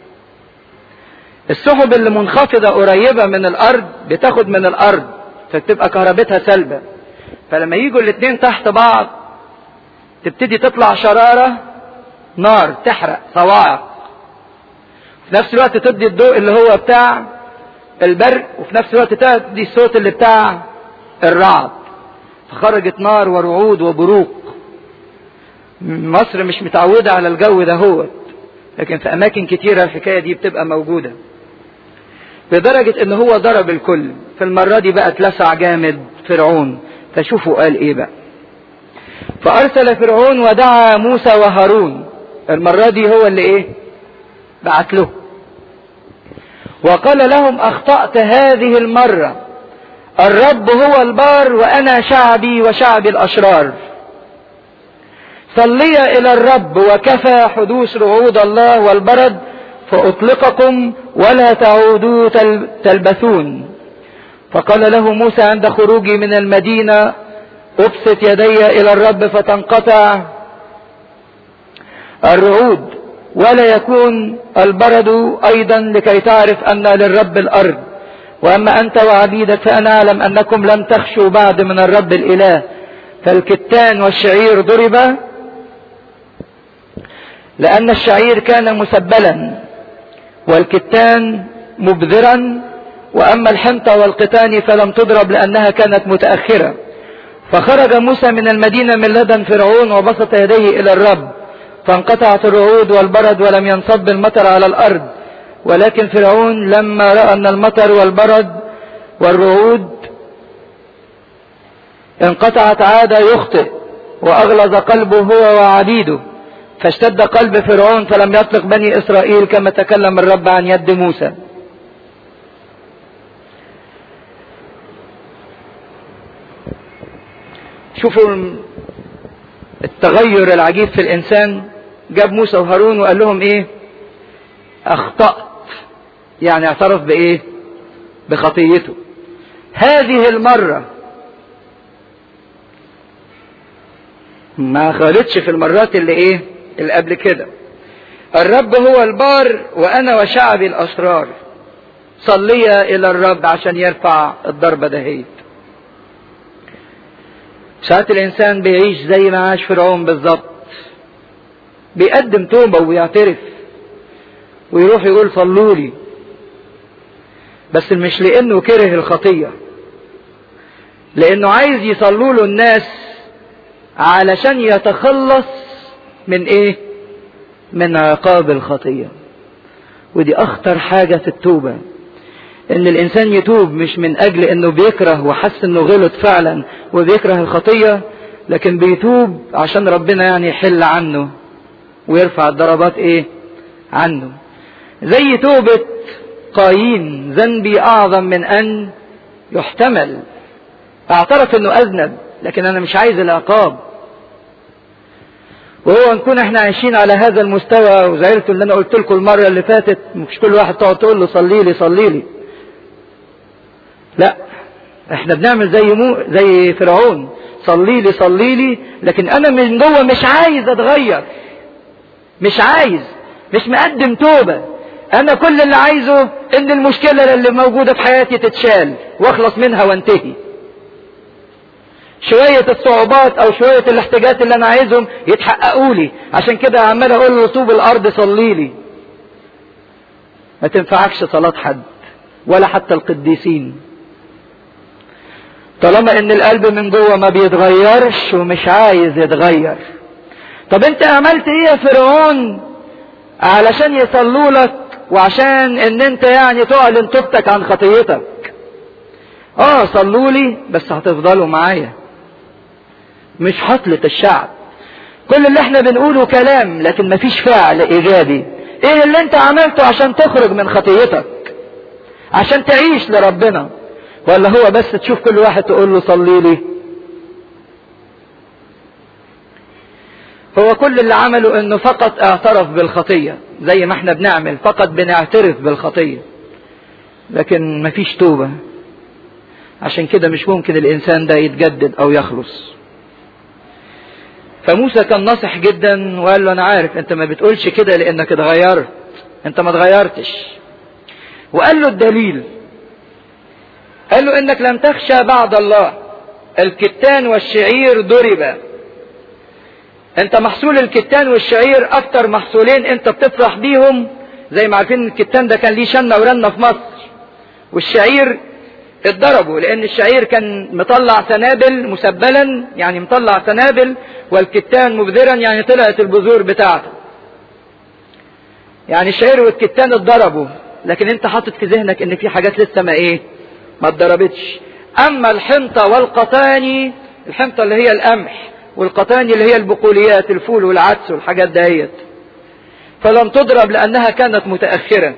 السحب اللي منخفضة قريبة من الارض بتاخد من الارض فتبقى كهربتها سلبة فلما يجوا الاتنين تحت بعض تبتدي تطلع شرارة نار تحرق صواعق في نفس الوقت تدي الضوء اللي هو بتاع البرق وفي نفس الوقت تدي الصوت اللي بتاع الرعد فخرجت نار ورعود وبروق مصر مش متعودة على الجو ده هو لكن في أماكن كتيرة الحكاية دي بتبقى موجودة لدرجة ان هو ضرب الكل في المرة دي بقى اتلسع جامد فرعون فشوفوا قال ايه بقى فارسل فرعون ودعا موسى وهارون المرة دي هو اللي ايه بعت له وقال لهم اخطأت هذه المرة الرب هو البار وانا شعبي وشعب الاشرار صلي الى الرب وكفى حدوث رعود الله والبرد فاطلقكم ولا تعودوا تلبثون فقال له موسى عند خروجي من المدينة ابسط يدي الى الرب فتنقطع الرعود ولا يكون البرد ايضا لكي تعرف ان للرب الارض واما انت وعبيدك فانا اعلم انكم لم تخشوا بعد من الرب الاله فالكتان والشعير ضرب لان الشعير كان مسبلا والكتان مبذرا واما الحنطه والقتان فلم تضرب لانها كانت متاخره فخرج موسى من المدينه من لدن فرعون وبسط يديه الى الرب فانقطعت الرعود والبرد ولم ينصب المطر على الارض ولكن فرعون لما راى ان المطر والبرد والرعود انقطعت عاد يخطئ واغلظ قلبه هو وعبيده فاشتد قلب فرعون فلم يطلق بني اسرائيل كما تكلم الرب عن يد موسى شوفوا التغير العجيب في الانسان جاب موسى وهارون وقال لهم ايه اخطأت يعني اعترف بايه بخطيته هذه المرة ما خالتش في المرات اللي ايه اللي قبل كده الرب هو البار وانا وشعبي الاشرار صليا الى الرب عشان يرفع الضربة دهيت ساعات الانسان بيعيش زي ما عاش فرعون بالظبط بيقدم توبة ويعترف ويروح يقول صلوا لي بس مش لانه كره الخطية لانه عايز يصلوا له الناس علشان يتخلص من ايه من عقاب الخطية ودي اخطر حاجة في التوبة ان الانسان يتوب مش من اجل انه بيكره وحس انه غلط فعلا وبيكره الخطية لكن بيتوب عشان ربنا يعني يحل عنه ويرفع الضربات ايه عنه زي توبة قايين ذنبي اعظم من ان يحتمل اعترف انه اذنب لكن انا مش عايز العقاب وهو نكون احنا عايشين على هذا المستوى وزعلتوا اللي انا قلت لكم المره اللي فاتت مش كل واحد تقعد تقول له صلي لي صلي لي لا احنا بنعمل زي مو زي فرعون صلي لي صلي لي لكن انا من جوه مش عايز اتغير مش عايز مش مقدم توبه انا كل اللي عايزه ان المشكله اللي موجوده في حياتي تتشال واخلص منها وانتهي شوية الصعوبات او شوية الاحتياجات اللي انا عايزهم يتحققوا لي عشان كده عمال اقول له طوب الارض صلي لي ما تنفعكش صلاة حد ولا حتى القديسين طالما ان القلب من جوه ما بيتغيرش ومش عايز يتغير طب انت عملت ايه يا فرعون علشان يصلوا لك وعشان ان انت يعني تعلن توبتك عن خطيتك اه صلوا لي بس هتفضلوا معايا مش حطلة الشعب كل اللي احنا بنقوله كلام لكن مفيش فعل ايجابي ايه اللي انت عملته عشان تخرج من خطيتك عشان تعيش لربنا ولا هو بس تشوف كل واحد تقول له صلي لي هو كل اللي عمله انه فقط اعترف بالخطية زي ما احنا بنعمل فقط بنعترف بالخطية لكن مفيش توبة عشان كده مش ممكن الانسان ده يتجدد او يخلص فموسى كان ناصح جدا وقال له انا عارف انت ما بتقولش كده لانك اتغيرت انت ما اتغيرتش وقال له الدليل قال له انك لم تخشى بعد الله الكتان والشعير ضربا انت محصول الكتان والشعير اكتر محصولين انت بتفرح بيهم زي ما عارفين الكتان ده كان ليه شنة ورنة في مصر والشعير اتضربوا لان الشعير كان مطلع سنابل مسبلا يعني مطلع سنابل والكتان مبذرا يعني طلعت البذور بتاعته يعني الشعير والكتان اتضربوا لكن انت حاطط في ذهنك ان في حاجات لسه ما ايه ما اتضربتش اما الحنطة والقطاني الحنطة اللي هي القمح والقطاني اللي هي البقوليات الفول والعدس والحاجات دهيت فلم تضرب لانها كانت متأخرة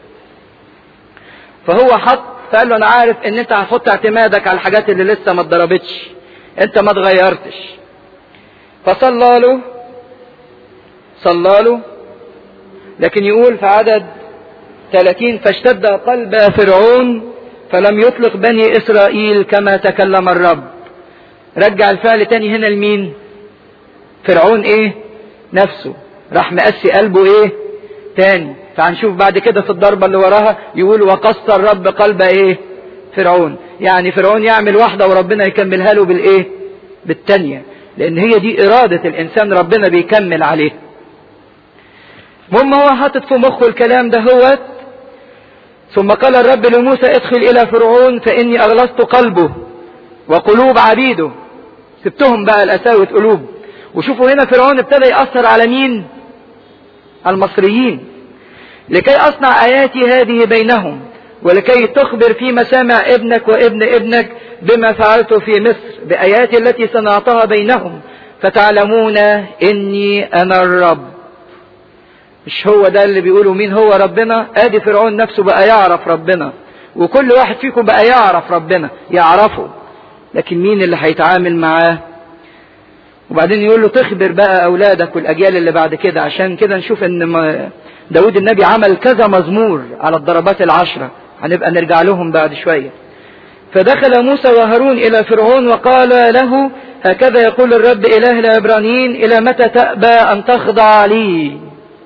فهو حط فقال له انا عارف ان انت هتحط اعتمادك على الحاجات اللي لسه ما اتضربتش انت ما اتغيرتش فصلى له صلى له لكن يقول في عدد 30 فاشتد قلب فرعون فلم يطلق بني اسرائيل كما تكلم الرب رجع الفعل تاني هنا لمين فرعون ايه نفسه راح مقسي قلبه ايه تاني فهنشوف بعد كده في الضربة اللي وراها يقول وقص الرب قلب ايه فرعون يعني فرعون يعمل واحدة وربنا يكملها له بالايه بالتانية لان هي دي ارادة الانسان ربنا بيكمل عليه المهم هو حاطط في مخه الكلام ده هو ثم قال الرب لموسى ادخل الى فرعون فاني اغلظت قلبه وقلوب عبيده سبتهم بقى الاساوة قلوب وشوفوا هنا فرعون ابتدى يأثر على مين المصريين لكي أصنع آياتي هذه بينهم ولكي تخبر في مسامع ابنك وابن ابنك بما فعلت في مصر بآياتي التي صنعتها بينهم فتعلمون إني أنا الرب مش هو ده اللي بيقولوا مين هو ربنا ادي فرعون نفسه بقى يعرف ربنا وكل واحد فيكم بقى يعرف ربنا يعرفه لكن مين اللي هيتعامل معاه وبعدين يقول له تخبر بقى اولادك والاجيال اللي بعد كده عشان كده نشوف ان داود النبي عمل كذا مزمور على الضربات العشرة هنبقى نرجع لهم بعد شوية فدخل موسى وهارون الى فرعون وقال له هكذا يقول الرب اله العبرانيين الى متى تأبى ان تخضع لي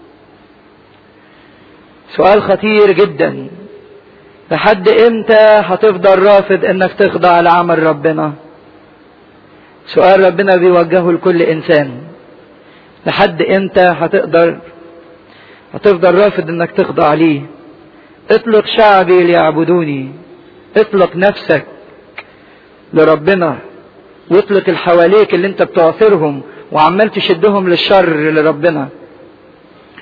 سؤال خطير جدا لحد امتى هتفضل رافض انك تخضع لعمل ربنا سؤال ربنا بيوجهه لكل انسان لحد امتى هتقدر هتفضل رافض انك تخضع ليه اطلق شعبي ليعبدوني اطلق نفسك لربنا واطلق اللي حواليك اللي انت بتعثرهم وعمال تشدهم للشر لربنا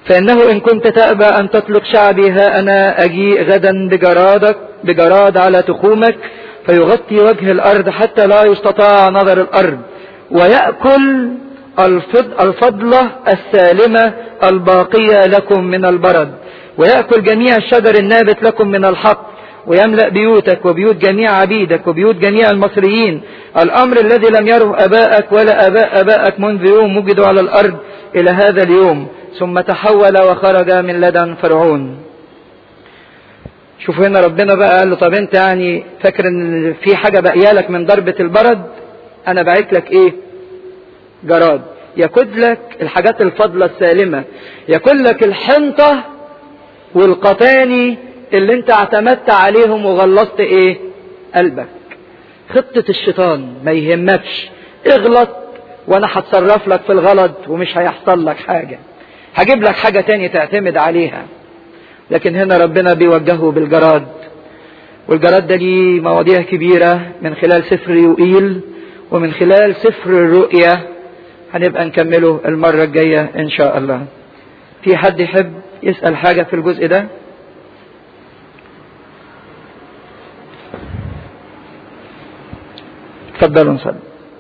فإنه إن كنت تأبى أن تطلق شعبي ها أنا أجيء غدا بجرادك بجراد على تخومك فيغطي وجه الأرض حتى لا يستطاع نظر الأرض ويأكل الفضلة السالمة الباقية لكم من البرد ويأكل جميع الشجر النابت لكم من الحق ويملأ بيوتك وبيوت جميع عبيدك وبيوت جميع المصريين الأمر الذي لم يره أباءك ولا أباء أباءك منذ يوم وجدوا على الأرض إلى هذا اليوم ثم تحول وخرج من لدن فرعون شوفوا هنا ربنا بقى قال له طب انت يعني فاكر ان في حاجة بقيالك من ضربة البرد انا بعت لك ايه جراد يكد لك الحاجات الفضلة السالمة يكد لك الحنطة والقطاني اللي انت اعتمدت عليهم وغلظت ايه قلبك خطة الشيطان ما يهمكش اغلط وانا هتصرف لك في الغلط ومش هيحصل لك حاجة هجيب لك حاجة تاني تعتمد عليها لكن هنا ربنا بيوجهه بالجراد والجراد ده ليه مواضيع كبيرة من خلال سفر يوئيل ومن خلال سفر الرؤيا هنبقى نكمله المرة الجاية إن شاء الله في حد يحب يسأل حاجة في الجزء ده تفضلوا نصلي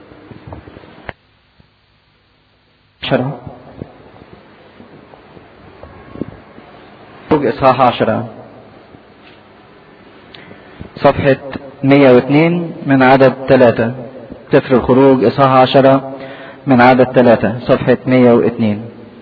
عشرة إصحاح عشرة صفحة 102 من عدد ثلاثة سفر الخروج إصحاح عشرة من عدد ثلاثة صفحة 102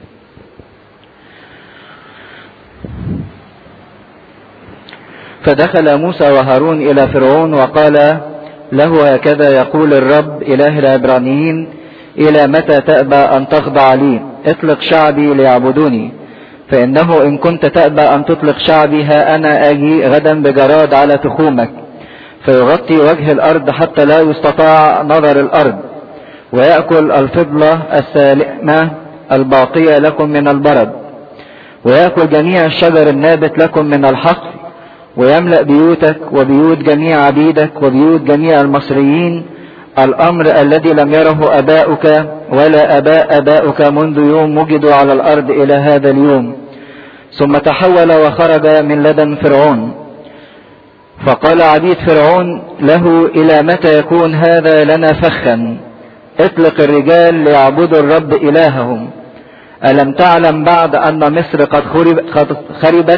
فدخل موسى وهارون إلى فرعون وقال له هكذا يقول الرب إله العبرانيين إلى متى تأبى أن تخضع لي اطلق شعبي ليعبدوني فإنه إن كنت تأبى أن تطلق شعبي ها أنا آجي غدا بجراد على تخومك فيغطي وجه الأرض حتى لا يستطاع نظر الأرض ويأكل الفضلة السالمة الباقية لكم من البرد ويأكل جميع الشجر النابت لكم من الحقل ويملأ بيوتك وبيوت جميع عبيدك وبيوت جميع المصريين الأمر الذي لم يره أباؤك ولا أباء أباؤك منذ يوم وجدوا على الأرض إلى هذا اليوم ثم تحول وخرج من لدن فرعون فقال عبيد فرعون له إلى متى يكون هذا لنا فخا اطلق الرجال ليعبدوا الرب إلههم ألم تعلم بعد أن مصر قد, خرب قد خربت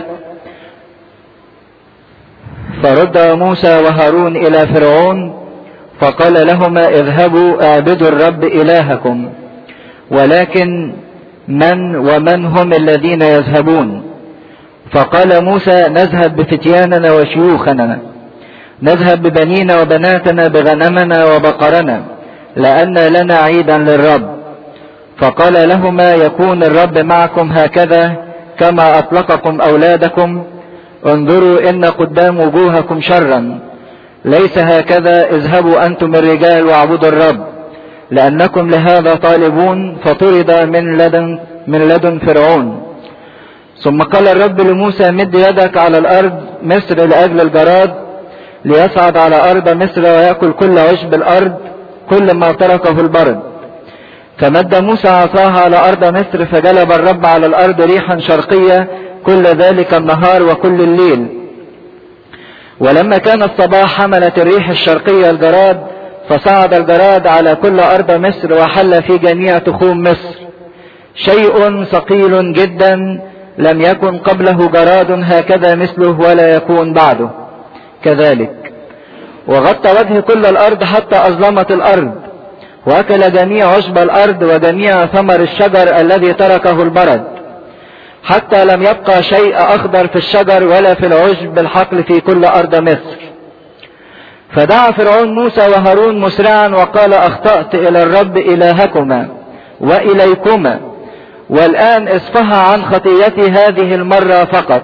فرد موسى وهارون إلى فرعون فقال لهما اذهبوا اعبدوا الرب إلهكم ولكن من ومن هم الذين يذهبون فقال موسى نذهب بفتياننا وشيوخنا نذهب ببنينا وبناتنا بغنمنا وبقرنا لأن لنا عيدا للرب فقال لهما يكون الرب معكم هكذا كما أطلقكم أولادكم انظروا إن قدام وجوهكم شرا ليس هكذا اذهبوا أنتم الرجال واعبدوا الرب لأنكم لهذا طالبون فطرد من لدن من لدن فرعون ثم قال الرب لموسى مد يدك على الأرض مصر لأجل الجراد ليصعد على أرض مصر ويأكل كل عشب الأرض كل ما تركه البرد فمد موسى عصاها على أرض مصر فجلب الرب على الأرض ريحا شرقية كل ذلك النهار وكل الليل ولما كان الصباح حملت الريح الشرقية الجراد فصعد الجراد على كل أرض مصر وحل في جميع تخوم مصر شيء ثقيل جدا لم يكن قبله جراد هكذا مثله ولا يكون بعده كذلك وغطى وجه كل الأرض حتى أظلمت الأرض وأكل جميع عشب الأرض وجميع ثمر الشجر الذي تركه البرد حتى لم يبقى شيء أخضر في الشجر ولا في العشب الحقل في كل أرض مصر فدعا فرعون موسى وهارون مسرعا وقال أخطأت إلى الرب إلهكما وإليكما والآن اصفها عن خطيتي هذه المرة فقط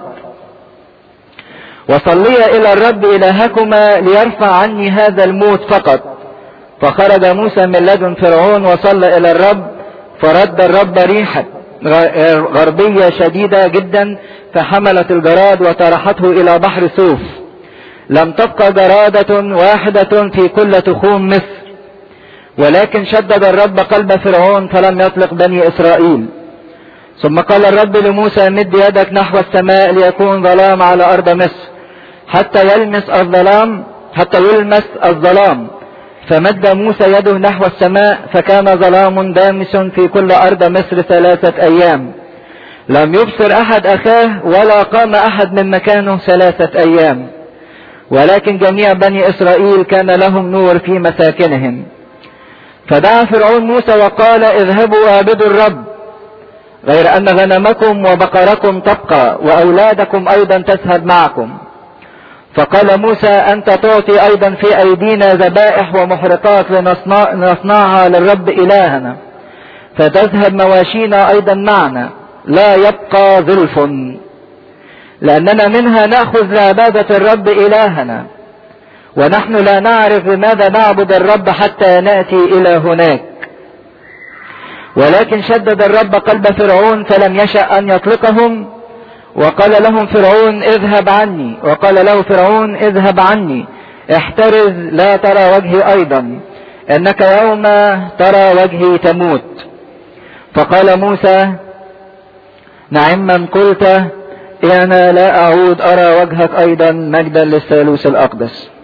وصلي إلى الرب إلهكما ليرفع عني هذا الموت فقط فخرج موسى من لدن فرعون وصلى إلى الرب فرد الرب ريحا غربية شديدة جدا فحملت الجراد وطرحته إلى بحر سوف لم تبقى جرادة واحدة في كل تخوم مصر ولكن شدد الرب قلب فرعون فلم يطلق بني إسرائيل ثم قال الرب لموسى مد يدك نحو السماء ليكون ظلام على أرض مصر حتى يلمس الظلام حتى يلمس الظلام فمد موسى يده نحو السماء فكان ظلام دامس في كل أرض مصر ثلاثة أيام لم يبصر أحد أخاه ولا قام أحد من مكانه ثلاثة أيام ولكن جميع بني إسرائيل كان لهم نور في مساكنهم فدعا فرعون موسى وقال اذهبوا واعبدوا الرب غير أن غنمكم وبقركم تبقى وأولادكم أيضا تذهب معكم فقال موسى أنت تعطي أيضا في أيدينا ذبائح ومحرقات لنصنع لنصنعها للرب إلهنا فتذهب مواشينا أيضا معنا لا يبقى ظلف لأننا منها نأخذ لعبادة الرب إلهنا ونحن لا نعرف لماذا نعبد الرب حتى نأتي إلى هناك ولكن شدد الرب قلب فرعون فلم يشأ أن يطلقهم وقال لهم فرعون اذهب عني وقال له فرعون اذهب عني احترز لا ترى وجهي أيضا إنك يوم ترى وجهي تموت فقال موسى نعم من قلت أنا لا أعود أرى وجهك أيضا مجدا للثالوث الأقدس